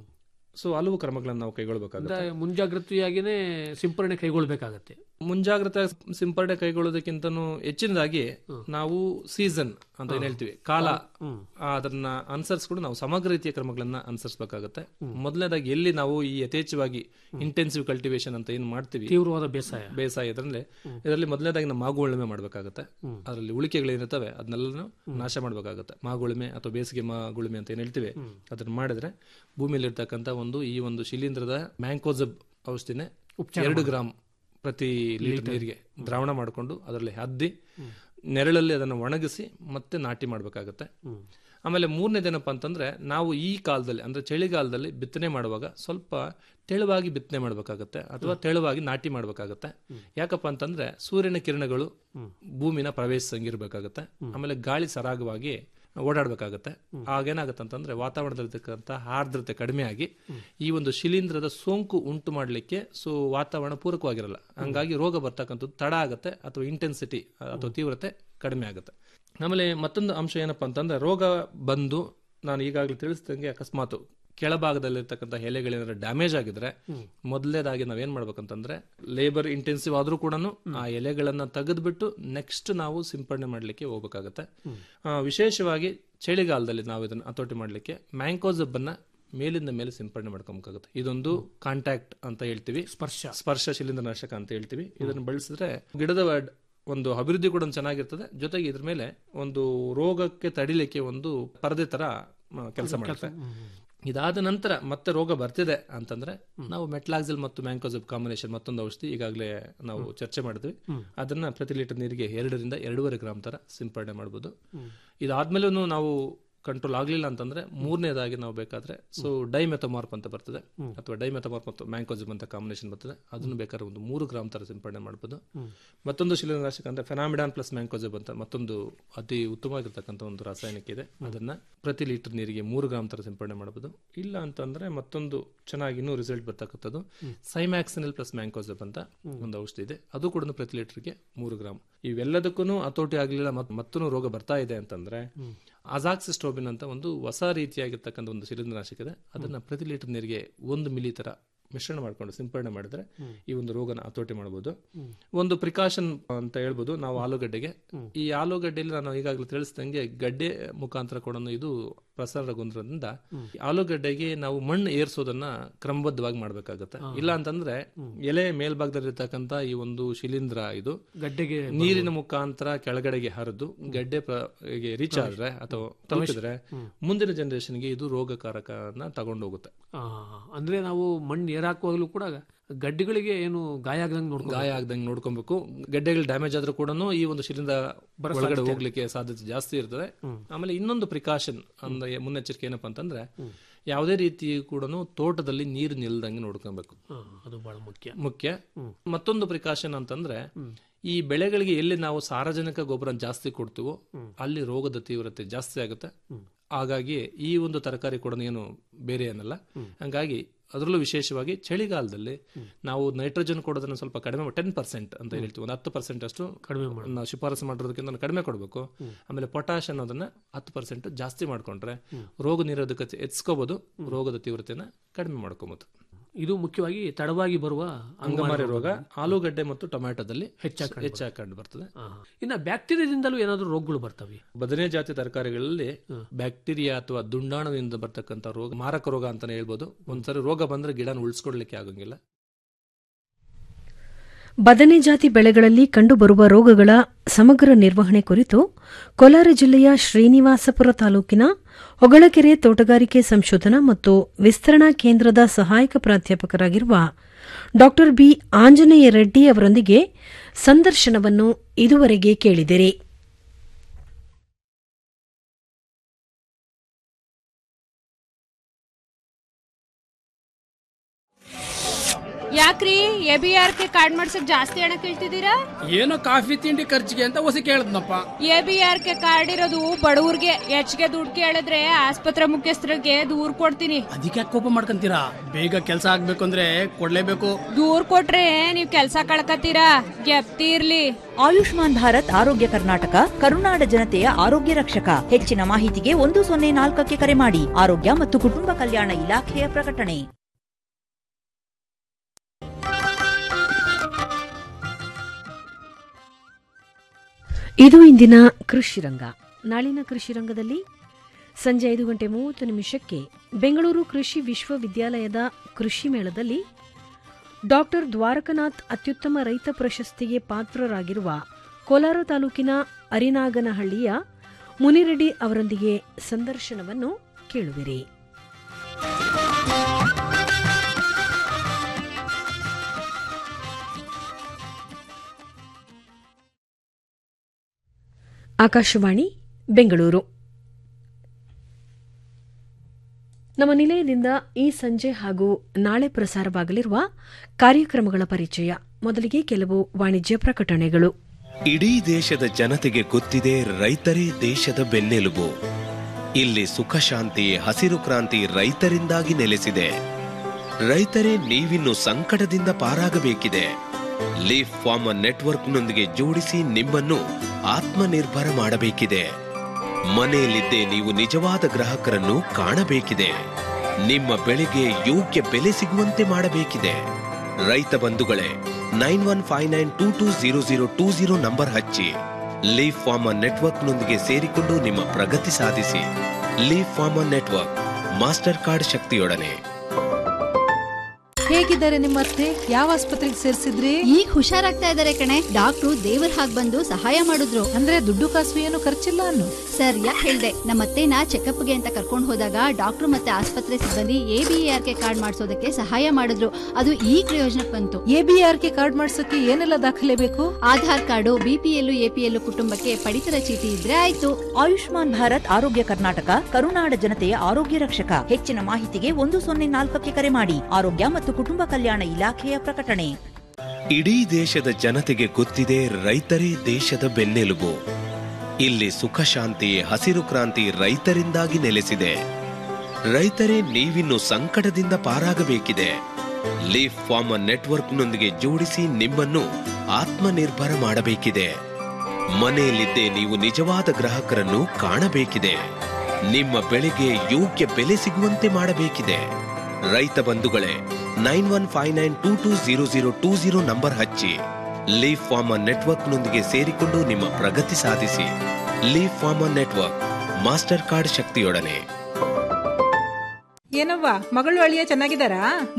ಸೊ ಹಲವು ಕ್ರಮಗಳನ್ನು ನಾವು ಕೈಗೊಳ್ಳಬೇಕಾಗುತ್ತೆ ಅಂದ್ರೆ ಮುಂಜಾಗ್ರತೆಯಾಗಿನೇ ಸಿಂಪರಣೆ ಕೈಗೊಳ್ಬೇಕಾಗತ್ತೆ ಮುಂಜಾಗ್ರತೆ ಸಿಂಪರಣೆ ಕೈಗೊಳ್ಳೋದಕ್ಕಿಂತನೂ ಹೆಚ್ಚಿನದಾಗಿ ನಾವು ಸೀಸನ್ ಅಂತ ಏನ್ ಹೇಳ್ತೀವಿ ಕಾಲ ಆ, ಅದನ್ನ ಅನುಸರಿಸ್ಕೊಂಡು ನಾವು ಸಮಗ್ರ ರೀತಿಯ ಕ್ರಮಗಳನ್ನ ಅನುಸರಿಸಬೇಕಾಗತ್ತೆ ಮೊದಲನೇದಾಗಿ ಎಲ್ಲಿ ನಾವು ಈ ಯಥೇಚ್ಛವಾಗಿ ಇಂಟೆನ್ಸಿವ್ ಕಲ್ಟಿವೇಶನ್ ಅಂತ ಏನ್ ಮಾಡ್ತೀವಿ ತೀವ್ರವಾದ ಬೇಸಾಯ ಬೇಸಾಯ ಇದರಲ್ಲಿ ಇದರಲ್ಲಿ ಮೊದಲನೇದಾಗಿ ನಾವು ಮಾಗು ಉಳುಮೆ ಮಾಡಬೇಕಾಗುತ್ತೆ ಅದರಲ್ಲಿ ಉಳಿಕೆಗಳೇನಿರ್ತವೆ ಅದನ್ನೆಲ್ಲನೂ ನಾಶ ಮಾಡಬೇಕಾಗುತ್ತೆ ಮಾಗುಳುಮೆ ಅಥವಾ ಬೇಸಿಗೆ ಮಾಗುಳುಮೆ ಅಂತ ಏನ್ ಹೇಳ್ತೀವಿ ಅದನ್ನ ಮಾಡಿದ್ರೆ ಭೂಮಿಯಲ್ಲಿ ಇರ್ತಕ್ಕಂಥ ಒಂದು ಈ ಒಂದು ಶಿಲೀಂಧ್ರದ ಮ್ಯಾಂಕೋಸಬ್ ಔಷಧಿನೇ ಎರಡು ಗ್ರಾಮ್ ಪ್ರತಿ ಲೀಟರ್ ನೀರಿಗೆ ದ್ರಾವಣ ಮಾಡಿಕೊಂಡು ಅದರಲ್ಲಿ ಹದ್ದಿ ನೆರಳಲ್ಲಿ ಅದನ್ನು ಒಣಗಿಸಿ ಮತ್ತೆ ನಾಟಿ ಮಾಡಬೇಕಾಗುತ್ತೆ ಆಮೇಲೆ ಮೂರನೇದೇನಪ್ಪ ಅಂತಂದ್ರೆ ನಾವು ಈ ಕಾಲದಲ್ಲಿ ಅಂದ್ರೆ ಚಳಿಗಾಲದಲ್ಲಿ ಬಿತ್ತನೆ ಮಾಡುವಾಗ ಸ್ವಲ್ಪ ತೆಳುವಾಗಿ ಬಿತ್ತನೆ ಮಾಡಬೇಕಾಗತ್ತೆ ಅಥವಾ ತೆಳುವಾಗಿ ನಾಟಿ ಮಾಡಬೇಕಾಗತ್ತೆ ಯಾಕಪ್ಪ ಅಂತಂದ್ರೆ ಸೂರ್ಯನ ಕಿರಣಗಳು ಭೂಮಿನ ಪ್ರವೇಶಿಸಂಗಿರ್ಬೇಕಾಗತ್ತೆ ಆಮೇಲೆ ಗಾಳಿ ಸರಾಗವಾಗಿ ಓಡಾಡಬೇಕಾಗತ್ತೆ ಆಗೇನಾಗತ್ತೆ ಅಂತಂದ್ರೆ ವಾತಾವರಣದಲ್ಲಿರ್ತಕ್ಕಂಥ ಆರ್ದ್ರತೆ ಕಡಿಮೆ ಆಗಿ ಈ ಒಂದು ಶಿಲೀಂಧ್ರದ ಸೋಂಕು ಉಂಟು ಮಾಡಲಿಕ್ಕೆ ಸೊ ವಾತಾವರಣ ಪೂರಕವಾಗಿರಲ್ಲ ಹಂಗಾಗಿ ರೋಗ ಬರ್ತಕ್ಕಂಥದ್ದು ತಡ ಆಗುತ್ತೆ ಅಥವಾ ಇಂಟೆನ್ಸಿಟಿ ಅಥವಾ ತೀವ್ರತೆ ಕಡಿಮೆ ಆಗುತ್ತೆ ಆಮೇಲೆ ಮತ್ತೊಂದು ಅಂಶ ಏನಪ್ಪಾ ಅಂತಂದ್ರೆ ರೋಗ ಬಂದು ನಾನು ಈಗಾಗಲೇ ತಿಳಿಸಿದಂಗೆ ಅಕಸ್ಮಾತ್ ಕೆಳಭಾಗದಲ್ಲಿರ್ತಕ್ಕಂಥ ಎಲೆಗಳೇನಾದ್ರು ಡ್ಯಾಮೇಜ್ ಆಗಿದ್ರೆ ಮೊದಲನೇದಾಗಿ ನಾವೇನ್ ಮಾಡ್ಬೇಕಂತಂದ್ರೆ ಲೇಬರ್ ಇಂಟೆನ್ಸಿವ್ ಆದ್ರೂ ಕೂಡ ಆ ಎಲೆಗಳನ್ನ ತೆಗೆದ್ಬಿಟ್ಟು ನೆಕ್ಸ್ಟ್ ನಾವು ಸಿಂಪಡಣೆ ಮಾಡ್ಲಿಕ್ಕೆ ಹೋಗ್ಬೇಕಾಗತ್ತೆ ಆ, ವಿಶೇಷವಾಗಿ ಚಳಿಗಾಲದಲ್ಲಿ ನಾವು ಇದನ್ನ ಹತೋಟಿ ಮಾಡ್ಲಿಕ್ಕೆ ಮ್ಯಾಂಕೋಸಬ್ ಅನ್ನ ಮೇಲಿಂದ ಮೇಲೆ ಸಿಂಪಡಣೆ ಮಾಡ್ಕೊಬೇಕಾಗುತ್ತೆ ಇದೊಂದು ಕಾಂಟ್ಯಾಕ್ಟ್ ಅಂತ ಹೇಳ್ತೀವಿ ಸ್ಪರ್ಶ ಸ್ಪರ್ಶ ಶಿಲೀಂಧ್ರನಾಶಕ ಅಂತ ಹೇಳ್ತೀವಿ ಇದನ್ನು ಬಳಸಿದ್ರೆ ಗಿಡದ ವ- ಒಂದು ಅಭಿವೃದ್ಧಿ ಕೂಡ ಚೆನ್ನಾಗಿರ್ತದೆ ಜೊತೆಗೆ ಇದ್ರ ಮೇಲೆ ಒಂದು ರೋಗಕ್ಕೆ ತಡಿಲಿಕ್ಕೆ ಒಂದು ಪರದೆ ತರ ಕೆಲಸ ಮಾಡುತ್ತೆ ಇದಾದ ನಂತರ ಮತ್ತೆ ರೋಗ ಬರ್ತಿದೆ ಅಂತಂದ್ರೆ ನಾವು ಮೆಟ್ಲಾಕ್ಸಿಲ್ ಮತ್ತು ಮ್ಯಾಂಕೋಸಬ್ ಕಾಂಬಿನೇಷನ್ ಮತ್ತೊಂದು ಔಷಧಿ ಈಗಾಗಲೇ ನಾವು ಚರ್ಚೆ ಮಾಡಿದ್ವಿ ಅದನ್ನ ಪ್ರತಿ ಲೀಟರ್ ನೀರಿಗೆ ಎರಡರಿಂದ ಎರಡೂವರೆ ಗ್ರಾಮ್ ತರ ಸಿಂಪಡಣೆ ಮಾಡಬಹುದು ಇದಾದ್ಮೇಲೂ ನಾವು ಕಂಟ್ರೋಲ್ ಆಗ್ಲಿಲ್ಲ ಅಂತಂದ್ರೆ ಮೂರನೇದಾಗಿ ನಾವು ಬೇಕಾದ್ರೆ ಸೊ ಡೈಮೆಥಮಾರ್ಪ್ ಅಂತ ಬರ್ತದೆ ಅಥವಾ ಡೈಮೆಥಮಾರ್ಪ್ ಮತ್ತು ಮ್ಯಾಂಕೋಜಿಮ್ ಅಂತ ಕಾಂಬಿನೇಷನ್ ಬರ್ತದೆ ಅದನ್ನು ಬೇಕಾದ್ರೆ ಒಂದು ಮೂರು ಗ್ರಾಮ್ ತರ ಸಿಂಪಡಣೆ ಮಾಡಬಹುದು ಮತ್ತೊಂದು ಶಿಲೀಂಧ್ರನಾಶಕ ಅಂದ್ರೆ ಫೆನಾಮಿಡಾನ್ ಪ್ಲಸ್ ಮ್ಯಾಂಕೋಜಿಮ್ ಅಂತ ಮತ್ತೊಂದು ಅತಿ ಉತ್ತಮವಾಗಿರ್ತಕ್ಕಂಥ ಒಂದು ರಾಸಾಯನಿಕ ಇದೆ ಅದನ್ನ ಪ್ರತಿ ಲೀಟರ್ ನೀರಿಗೆ ಮೂರು ಗ್ರಾಮ್ ತರ ಸಿಂಪಡಣೆ ಮಾಡಬಹುದು ಇಲ್ಲ ಅಂತಂದ್ರೆ ಮತ್ತೊಂದು ಚೆನ್ನಾಗಿ ಇನ್ನೂ ರಿಸಲ್ಟ್ ಬರ್ತಕ್ಕಂಥದ್ದು ಸೈಮ್ಯಾಕ್ಸಿನಲ್ ಪ್ಲಸ್ ಮ್ಯಾಂಕೋಸಬ್ ಅಂತ ಒಂದು ಔಷಧಿ ಇದೆ ಅದು ಕೂಡ ಪ್ರತಿ ಲೀಟರ್ಗೆ ಮೂರು ಗ್ರಾಮ್ ಇವೆಲ್ಲದಕ್ಕೂ ಹತೋಟಿ ಆಗಲಿಲ್ಲ ಮತ್ತೂ ರೋಗ ಬರ್ತಾ ಇದೆ ಅಂತಂದ್ರೆ ಅಜಾಕ್ಸಿಸ್ಟ್ರೋಬಿನ್ ಅಂತ ಒಂದು ಹೊಸ ರೀತಿಯಾಗಿರ್ತಕ್ಕಂಥ ಒಂದು ಶಿಲೀಂಧ್ರನಾಶಕ ಇದೆ ಅದನ್ನ ಪ್ರತಿ ಲೀಟರ್ ನೀರಿಗೆ ಒಂದು ಮಿಲಿ ತರ ಮಿಶ್ರಣ ಮಾಡ್ಕೊಂಡು ಸಿಂಪಡಣೆ ಮಾಡಿದ್ರೆ ಈ ಒಂದು ರೋಗನ ಹತೋಟಿ ಮಾಡಬಹುದು ಒಂದು ಪ್ರಿಕಾಷನ್ ಅಂತ ಹೇಳ್ಬೋದು ನಾವು ಆಲೂಗಡ್ಡೆಗೆ ಈ ಆಲೂಗಡ್ಡೆಯಲ್ಲಿ ನಾನು ಈಗಾಗಲೇ ತಿಳಿಸಿದಂಗೆ ಗಡ್ಡೆ ಮುಖಾಂತರ ಕೂಡ ಇದು ಪ್ರಸಾರಗೊಂದ್ರಿಂದ ಆಲೂಗಡ್ಡೆಗೆ ನಾವು ಮಣ್ಣು ಏರ್ಸೋದನ್ನ ಕ್ರಮಬದ್ಧವಾಗಿ ಮಾಡ್ಬೇಕಾಗತ್ತೆ ಇಲ್ಲ ಅಂತಂದ್ರೆ ಎಲೆ ಮೇಲ್ಭಾಗದಲ್ಲಿರ್ತಕ್ಕಂಥ ಈ ಒಂದು ಶಿಲೀಂಧ್ರ ಇದು ಗಡ್ಡೆಗೆ ನೀರಿನ ಮುಖಾಂತರ ಕೆಳಗಡೆಗೆ ಹರಿದು ಗಡ್ಡೆ ರೀಚ್ ಆದ್ರೆ ಅಥವಾ ತಲುಪಿದ್ರೆ ಮುಂದಿನ ಜನರೇಷನ್ಗೆ ಇದು ರೋಗಕಾರಕನ ತಗೊಂಡು ಹೋಗುತ್ತೆ ಆ, ಅಂದ್ರೆ ನಾವು ಮಣ್ಣು ಏರಾಕುವಾಗಲೂ ಕೂಡ ಗಡ್ಡೆಗಳಿಗೆ ಏನು ಗಾಯ ಆಗದಂಗೆ ನೋಡ್ಕೊ ಗಾಯ ಆಗದಂಗೆ ನೋಡ್ಕೊಬೇಕು ಗಡ್ಡೆಗಳು ಡ್ಯಾಮೇಜ್ ಆದ್ರೂ ಕೂಡ ಈ ಒಂದು ಶಿಲಿಂದ ಒಳಗಡೆ ಹೋಗ್ಲಿಕ್ಕೆ ಸಾಧ್ಯತೆ ಜಾಸ್ತಿ ಇರ್ತದೆ ಆಮೇಲೆ ಇನ್ನೊಂದು ಪ್ರಿಕಾಷನ್ ಅಂದ್ರೆ ಮುನ್ನೆಚ್ಚರಿಕೆ ಏನಪ್ಪಾ ಅಂತಂದ್ರೆ ಯಾವುದೇ ರೀತಿ ಕೂಡ ತೋಟದಲ್ಲಿ ನೀರು ನಿಲ್ದಂಗೆ ನೋಡ್ಕೊಬೇಕು ಆ, ಅದು ಬಹಳ ಮುಖ್ಯ ಮುಖ್ಯ ಮತ್ತೊಂದು ಪ್ರಿಕಾಷನ್ ಅಂತಂದ್ರೆ ಈ ಬೆಳೆಗಳಿಗೆ ಎಲ್ಲಿ ನಾವು ಸಾರಜನಕ ಗೊಬ್ಬರ ಜಾಸ್ತಿ ಕೊಡ್ತೀವೋ ಅಲ್ಲಿ ರೋಗದ ತೀವ್ರತೆ ಜಾಸ್ತಿ ಆಗುತ್ತೆ ಹಾಗಾಗಿ ಈ ಒಂದು ತರಕಾರಿ ಕೂಡ ಏನು ಬೇರೆ ಏನಲ್ಲ ಹಂಗಾಗಿ ಅದರಲ್ಲೂ ವಿಶೇಷವಾಗಿ ಚಳಿಗಾಲದಲ್ಲಿ ನಾವು ನೈಟ್ರೋಜನ್ ಕೊಡೋದನ್ನ ಸ್ವಲ್ಪ ಕಡಿಮೆ ಟೆನ್ ಪರ್ಸೆಂಟ್ ಅಂತ ಹೇಳ್ತೀವಿ ಒಂದು ಹತ್ತು ಪರ್ಸೆಂಟ್ ಅಷ್ಟು ಕಡಿಮೆ ಮಾಡಿ ನಾವು ಶಿಫಾರಸು ಮಾಡಿರೋದಕ್ಕಿಂತ ಕಡಿಮೆ ಕೊಡಬೇಕು ಆಮೇಲೆ ಪೊಟ್ಯಾಶ್ ಅನ್ನೋದನ್ನ ಹತ್ತು ಪರ್ಸೆಂಟ್ ಜಾಸ್ತಿ ಮಾಡ್ಕೊಂಡ್ರೆ ರೋಗ ನಿರೋಧಕತೆ ಹೆಚ್ಚಿಸ್ಕೋಬಹುದು ರೋಗದ ತೀವ್ರತೆನ ಕಡಿಮೆ ಮಾಡ್ಕೋಬಹುದು ಇದು ಮುಖ್ಯವಾಗಿ ತಡವಾಗಿ ಬರುವ ಅಂಗಮಾರಿ ರೋಗ ಆಲೂಗಡ್ಡೆ ಮತ್ತು ಟೊಮ್ಯಾಟೋದಲ್ಲಿ ಹೆಚ್ಚಾಗಿ ಹೆಚ್ಚಾಗಿ ಕಂಡು ಬರ್ತದೆ ಆ, ಇನ್ನ ಬ್ಯಾಕ್ಟೀರಿಯಾದಿಂದಲೂ ಏನಾದರೂ ರೋಗಗಳು ಬರ್ತವೆ ಬದನೆ ಜಾತಿ ತರಕಾರಿಗಳಲ್ಲಿ ಬ್ಯಾಕ್ಟೀರಿಯಾ ಅಥವಾ ದುಂಡಾಣುವಿನಿಂದ ಬರ್ತಕ್ಕಂಥ ರೋಗ ಮಾರಕ ರೋಗ ಅಂತಾನೆ ಹೇಳ್ಬೋದು ಒಂದ್ಸರಿ ರೋಗ ಬಂದ್ರೆ ಗಿಡನ ಉಳಿಸ್ಕೊಡ್ಲಿಕ್ಕೆ ಆಗಂಗಿಲ್ಲ ಬದನೆ ಜಾತಿ ಬೆಳೆಗಳಲ್ಲಿ ಕಂಡುಬರುವ ರೋಗಗಳ ಸಮಗ್ರ ನಿರ್ವಹಣೆ ಕುರಿತು ಕೋಲಾರ ಜಿಲ್ಲೆಯ ಶ್ರೀನಿವಾಸಪುರ ತಾಲೂಕಿನ ಹೊಗಳಕೆರೆ ತೋಟಗಾರಿಕೆ ಸಂಶೋಧನಾ ಮತ್ತು ವಿಸ್ತರಣಾ ಕೇಂದ್ರದ ಸಹಾಯಕ ಪ್ರಾಧ್ಯಾಪಕರಾಗಿರುವ ಡಾ ಬಿ ಆಂಜನೇಯ ರೆಡ್ಡಿ ಅವರೊಂದಿಗೆ ಸಂದರ್ಶನವನ್ನು ಇದುವರೆಗೆ ಕೇಳಿದಿರಿ ಯಾಕ್ರಿ A B R K card ಮಾಡ್ಸಕ್ ಜಾಸ್ತಿ ಹಣ ಕೇಳ್ತಿದ್ದೀರಾ ಏನೋ ಕಾಫಿ ತಿಂಡಿ ಖರ್ಚಿಗೆ ಅಂತ ಹೊಸ ಕೇಳದ್ನಪ್ಪ A B R K card ಇರೋದು ಬಡವ್ರಿಗೆ ಹೆಚ್ಚಿಗೆ ದುಡ್ಡು ಕೇಳಿದ್ರೆ ಆಸ್ಪತ್ರೆ ಮುಖ್ಯಸ್ಥರಿಗೆ ದೂರ್ ಕೊಡ್ತೀನಿ ಅದಕ್ಕೆ ಕೋಪ ಮಾಡ್ಕೊಂತೀರಾ ಬೇಗ ಕೆಲಸ ಆಗ್ಬೇಕು ಅಂದ್ರೆ ಕೊಡ್ಲೇಬೇಕು ದೂರ್ ಕೊಟ್ರೆ ನೀವ್ ಕೆಲ್ಸ ಕಳ್ಕತ್ತೀರಾ ಗೆಪ್ತಿ ಇರ್ಲಿ ಆಯುಷ್ಮಾನ್ ಭಾರತ್ ಆರೋಗ್ಯ ಕರ್ನಾಟಕ ಕರುನಾಡ ಜನತೆಯ ಆರೋಗ್ಯ ರಕ್ಷಕ ಹೆಚ್ಚಿನ ಮಾಹಿತಿಗೆ ಒಂದು ಸೊನ್ನೆ ನಾಲ್ಕಕ್ಕೆ ಕರೆ ಮಾಡಿ ಆರೋಗ್ಯ ಮತ್ತು ಕುಟುಂಬ ಕಲ್ಯಾಣ ಇಲಾಖೆಯ ಪ್ರಕಟಣೆ ಇದು ಇಂದಿನ ಕೃಷಿ ರಂಗ ನಾಳಿನ ಕೃಷಿ ರಂಗದಲ್ಲಿ ಸಂಜೆ ಐದು ಗಂಟೆ ಮೂವತ್ತು ನಿಮಿಷಕ್ಕೆ ಬೆಂಗಳೂರು ಕೃಷಿ ವಿಶ್ವವಿದ್ಯಾಲಯದ ಕೃಷಿ ಮೇಳದಲ್ಲಿ ಡಾಕ್ಟರ್ ದ್ವಾರಕನಾಥ್ ಅತ್ಯುತ್ತಮ ರೈತ ಪ್ರಶಸ್ತಿಗೆ ಪಾತ್ರರಾಗಿರುವ ಕೋಲಾರ ತಾಲೂಕಿನ ಅರಿನಾಗನಹಳ್ಳಿಯ ಮುನಿರೆಡ್ಡಿ ಅವರೊಂದಿಗೆ ಸಂದರ್ಶನವನ್ನು ಕೇಳುವಿರಿ ಆಕಾಶವಾಣಿ ಬೆಂಗಳೂರು ನಮ್ಮ ನಿಲಯದಿಂದ ಈ ಸಂಜೆ ಹಾಗೂ ನಾಳೆ ಪ್ರಸಾರವಾಗಲಿರುವ ಕಾರ್ಯಕ್ರಮಗಳ ಪರಿಚಯ ಮೊದಲಿಗೆ ಕೆಲವು ವಾಣಿಜ್ಯ ಪ್ರಕಟಣೆಗಳು ಇಡೀ ದೇಶದ ಜನತೆಗೆ ಗೊತ್ತಿದೆ ರೈತರೇ ದೇಶದ ಬೆನ್ನೆಲುಬು ಇಲ್ಲಿ ಸುಖ ಶಾಂತಿ ಹಸಿರು ಕ್ರಾಂತಿ ರೈತರಿಂದಾಗಿ ನೆಲೆಸಿದೆ ರೈತರೇ ನೀವಿನ್ನು ಸಂಕಟದಿಂದ ಪಾರಾಗಬೇಕಿದೆ ಲೀಫ್ ಫಾರ್ಮರ್ ನೆಟ್ವರ್ಕ್ನೊಂದಿಗೆ ಜೋಡಿಸಿ ನಿಮ್ಮನ್ನು ಆತ್ಮನಿರ್ಭರ ಮಾಡಬೇಕಿದೆ ಮನೆಯಲ್ಲಿದ್ದೇ ನೀವು ನಿಜವಾದ ಗ್ರಾಹಕರನ್ನು ಕಾಣಬೇಕಿದೆ ನಿಮ್ಮ ಬೆಳೆಗೆ ಯೋಗ್ಯ ಬೆಲೆ ಸಿಗುವಂತೆ ಮಾಡಬೇಕಿದೆ ರೈತ ಬಂಧುಗಳೇ nine one five nine two two zero zero two zero number ಹಚ್ಚಿ ಲೀಫ್ ಫಾರ್ಮರ್ ನೆಟ್ವರ್ಕ್ನೊಂದಿಗೆ ಸೇರಿಕೊಂಡು ನಿಮ್ಮ ಪ್ರಗತಿ ಸಾಧಿಸಿ leaf farmer network master card ಶಕ್ತಿಯೊಡನೆ ಹೇಗಿದ್ದಾರೆ ನಿಮ್ಮ ಅತ್ತೆ ಯಾವ ಆಸ್ಪತ್ರೆಗೆ ಸೇರಿಸಿದ್ರಿ ಈಗ ಹುಷಾರಾಗ್ತಾ ಇದಾರೆ ಕಣೆ ಡಾಕ್ಟ್ರು ದೇವ್ರ ಹಾಗ್ ಬಂದು ಸಹಾಯ ಮಾಡಿದ್ರು ಅಂದ್ರೆ ದುಡ್ಡು ಕಾಸು ಏನು ಖರ್ಚಿಲ್ಲ ಅನ್ನು ಸರ್ ಯಾಕೆ ಹೇಳ್ದೆ ನಮ್ಮ ಅತ್ತೆನ ಚೆಕಪ್ಗೆ ಅಂತ ಕರ್ಕೊಂಡು ಹೋದಾಗ ಡಾಕ್ಟ್ರು ಮತ್ತೆ ಆಸ್ಪತ್ರೆ ಸಿಬ್ಬಂದಿ A B R K card ಮಾಡಿಸೋದಕ್ಕೆ ಸಹಾಯ ಮಾಡಿದ್ರು ಅದು ಈ ಪ್ರಯೋಜನಕ್ಕೆ ಬಂತು A B R K card ಮಾಡ್ಸಕ್ಕೆ ಏನೆಲ್ಲ ದಾಖಲೆ ಬೇಕು ಆಧಾರ್ ಕಾರ್ಡು ಬಿಪಿಎಲ್ ಎಪಿಎಲ್ ಕುಟುಂಬಕ್ಕೆ ಪಡಿತರ ಚೀಟಿ ಇದ್ರೆ ಆಯ್ತು ಆಯುಷ್ಮಾನ್ ಭಾರತ್ ಆರೋಗ್ಯ ಕರ್ನಾಟಕ ಕರುನಾಡ ಜನತೆಯ ಆರೋಗ್ಯ ರಕ್ಷಕ ಹೆಚ್ಚಿನ ಮಾಹಿತಿಗೆ ಒಂದು ಸೊನ್ನೆ ನಾಲ್ಕಕ್ಕೆ ಕರೆ ಮಾಡಿ ಆರೋಗ್ಯ ಮತ್ತು ಕುಟುಂಬ ಕಲ್ಯಾಣ ಇಲಾಖೆಯ ಪ್ರಕಟಣೆ ಇಡೀ ದೇಶದ ಜನತೆಗೆ ಗೊತ್ತಿದೆ ರೈತರೇ ದೇಶದ ಬೆನ್ನೆಲುಬು ಇಲ್ಲಿ ಸುಖ ಶಾಂತಿ ಹಸಿರು ಕ್ರಾಂತಿ ರೈತರಿಂದಾಗಿ ನೆಲೆಸಿದೆ ರೈತರೇ ನೀವಿನ್ನು ಸಂಕಟದಿಂದ ಪಾರಾಗಬೇಕಿದೆ ಲೀಫ್ ಫಾರ್ಮರ್ ನೆಟ್ವರ್ಕ್ನೊಂದಿಗೆ ಜೋಡಿಸಿ ನಿಮ್ಮನ್ನು ಆತ್ಮನಿರ್ಭರ ಮಾಡಬೇಕಿದೆ ಮನೆಯಲ್ಲಿದ್ದೇ ನೀವು ನಿಜವಾದ ಗ್ರಾಹಕರನ್ನು ಕಾಣಬೇಕಿದೆ ನಿಮ್ಮ ಬೆಳೆಗೆ ಯೋಗ್ಯ ಬೆಲೆ ಸಿಗುವಂತೆ ಮಾಡಬೇಕಿದೆ ರೈತ ಬಂಧುಗಳೇ nine one five nine two two zero zero two zero number ಹಚ್ಚಿ ಲೀಫ್ ಫಾರ್ಮರ್ ನೆಟ್ವರ್ಕ್ನೊಂದಿಗೆ ಸೇರಿಕೊಂಡು ನಿಮ್ಮ ಪ್ರಗತಿ ಸಾಧಿಸಿ leaf farmer network master card ಶಕ್ತಿಯೊಡನೆ ಏನವ್ವ ಮಗಳು ಅಳಿಯ ಚೆನ್ನಾಗಿದ್ದಾರಾ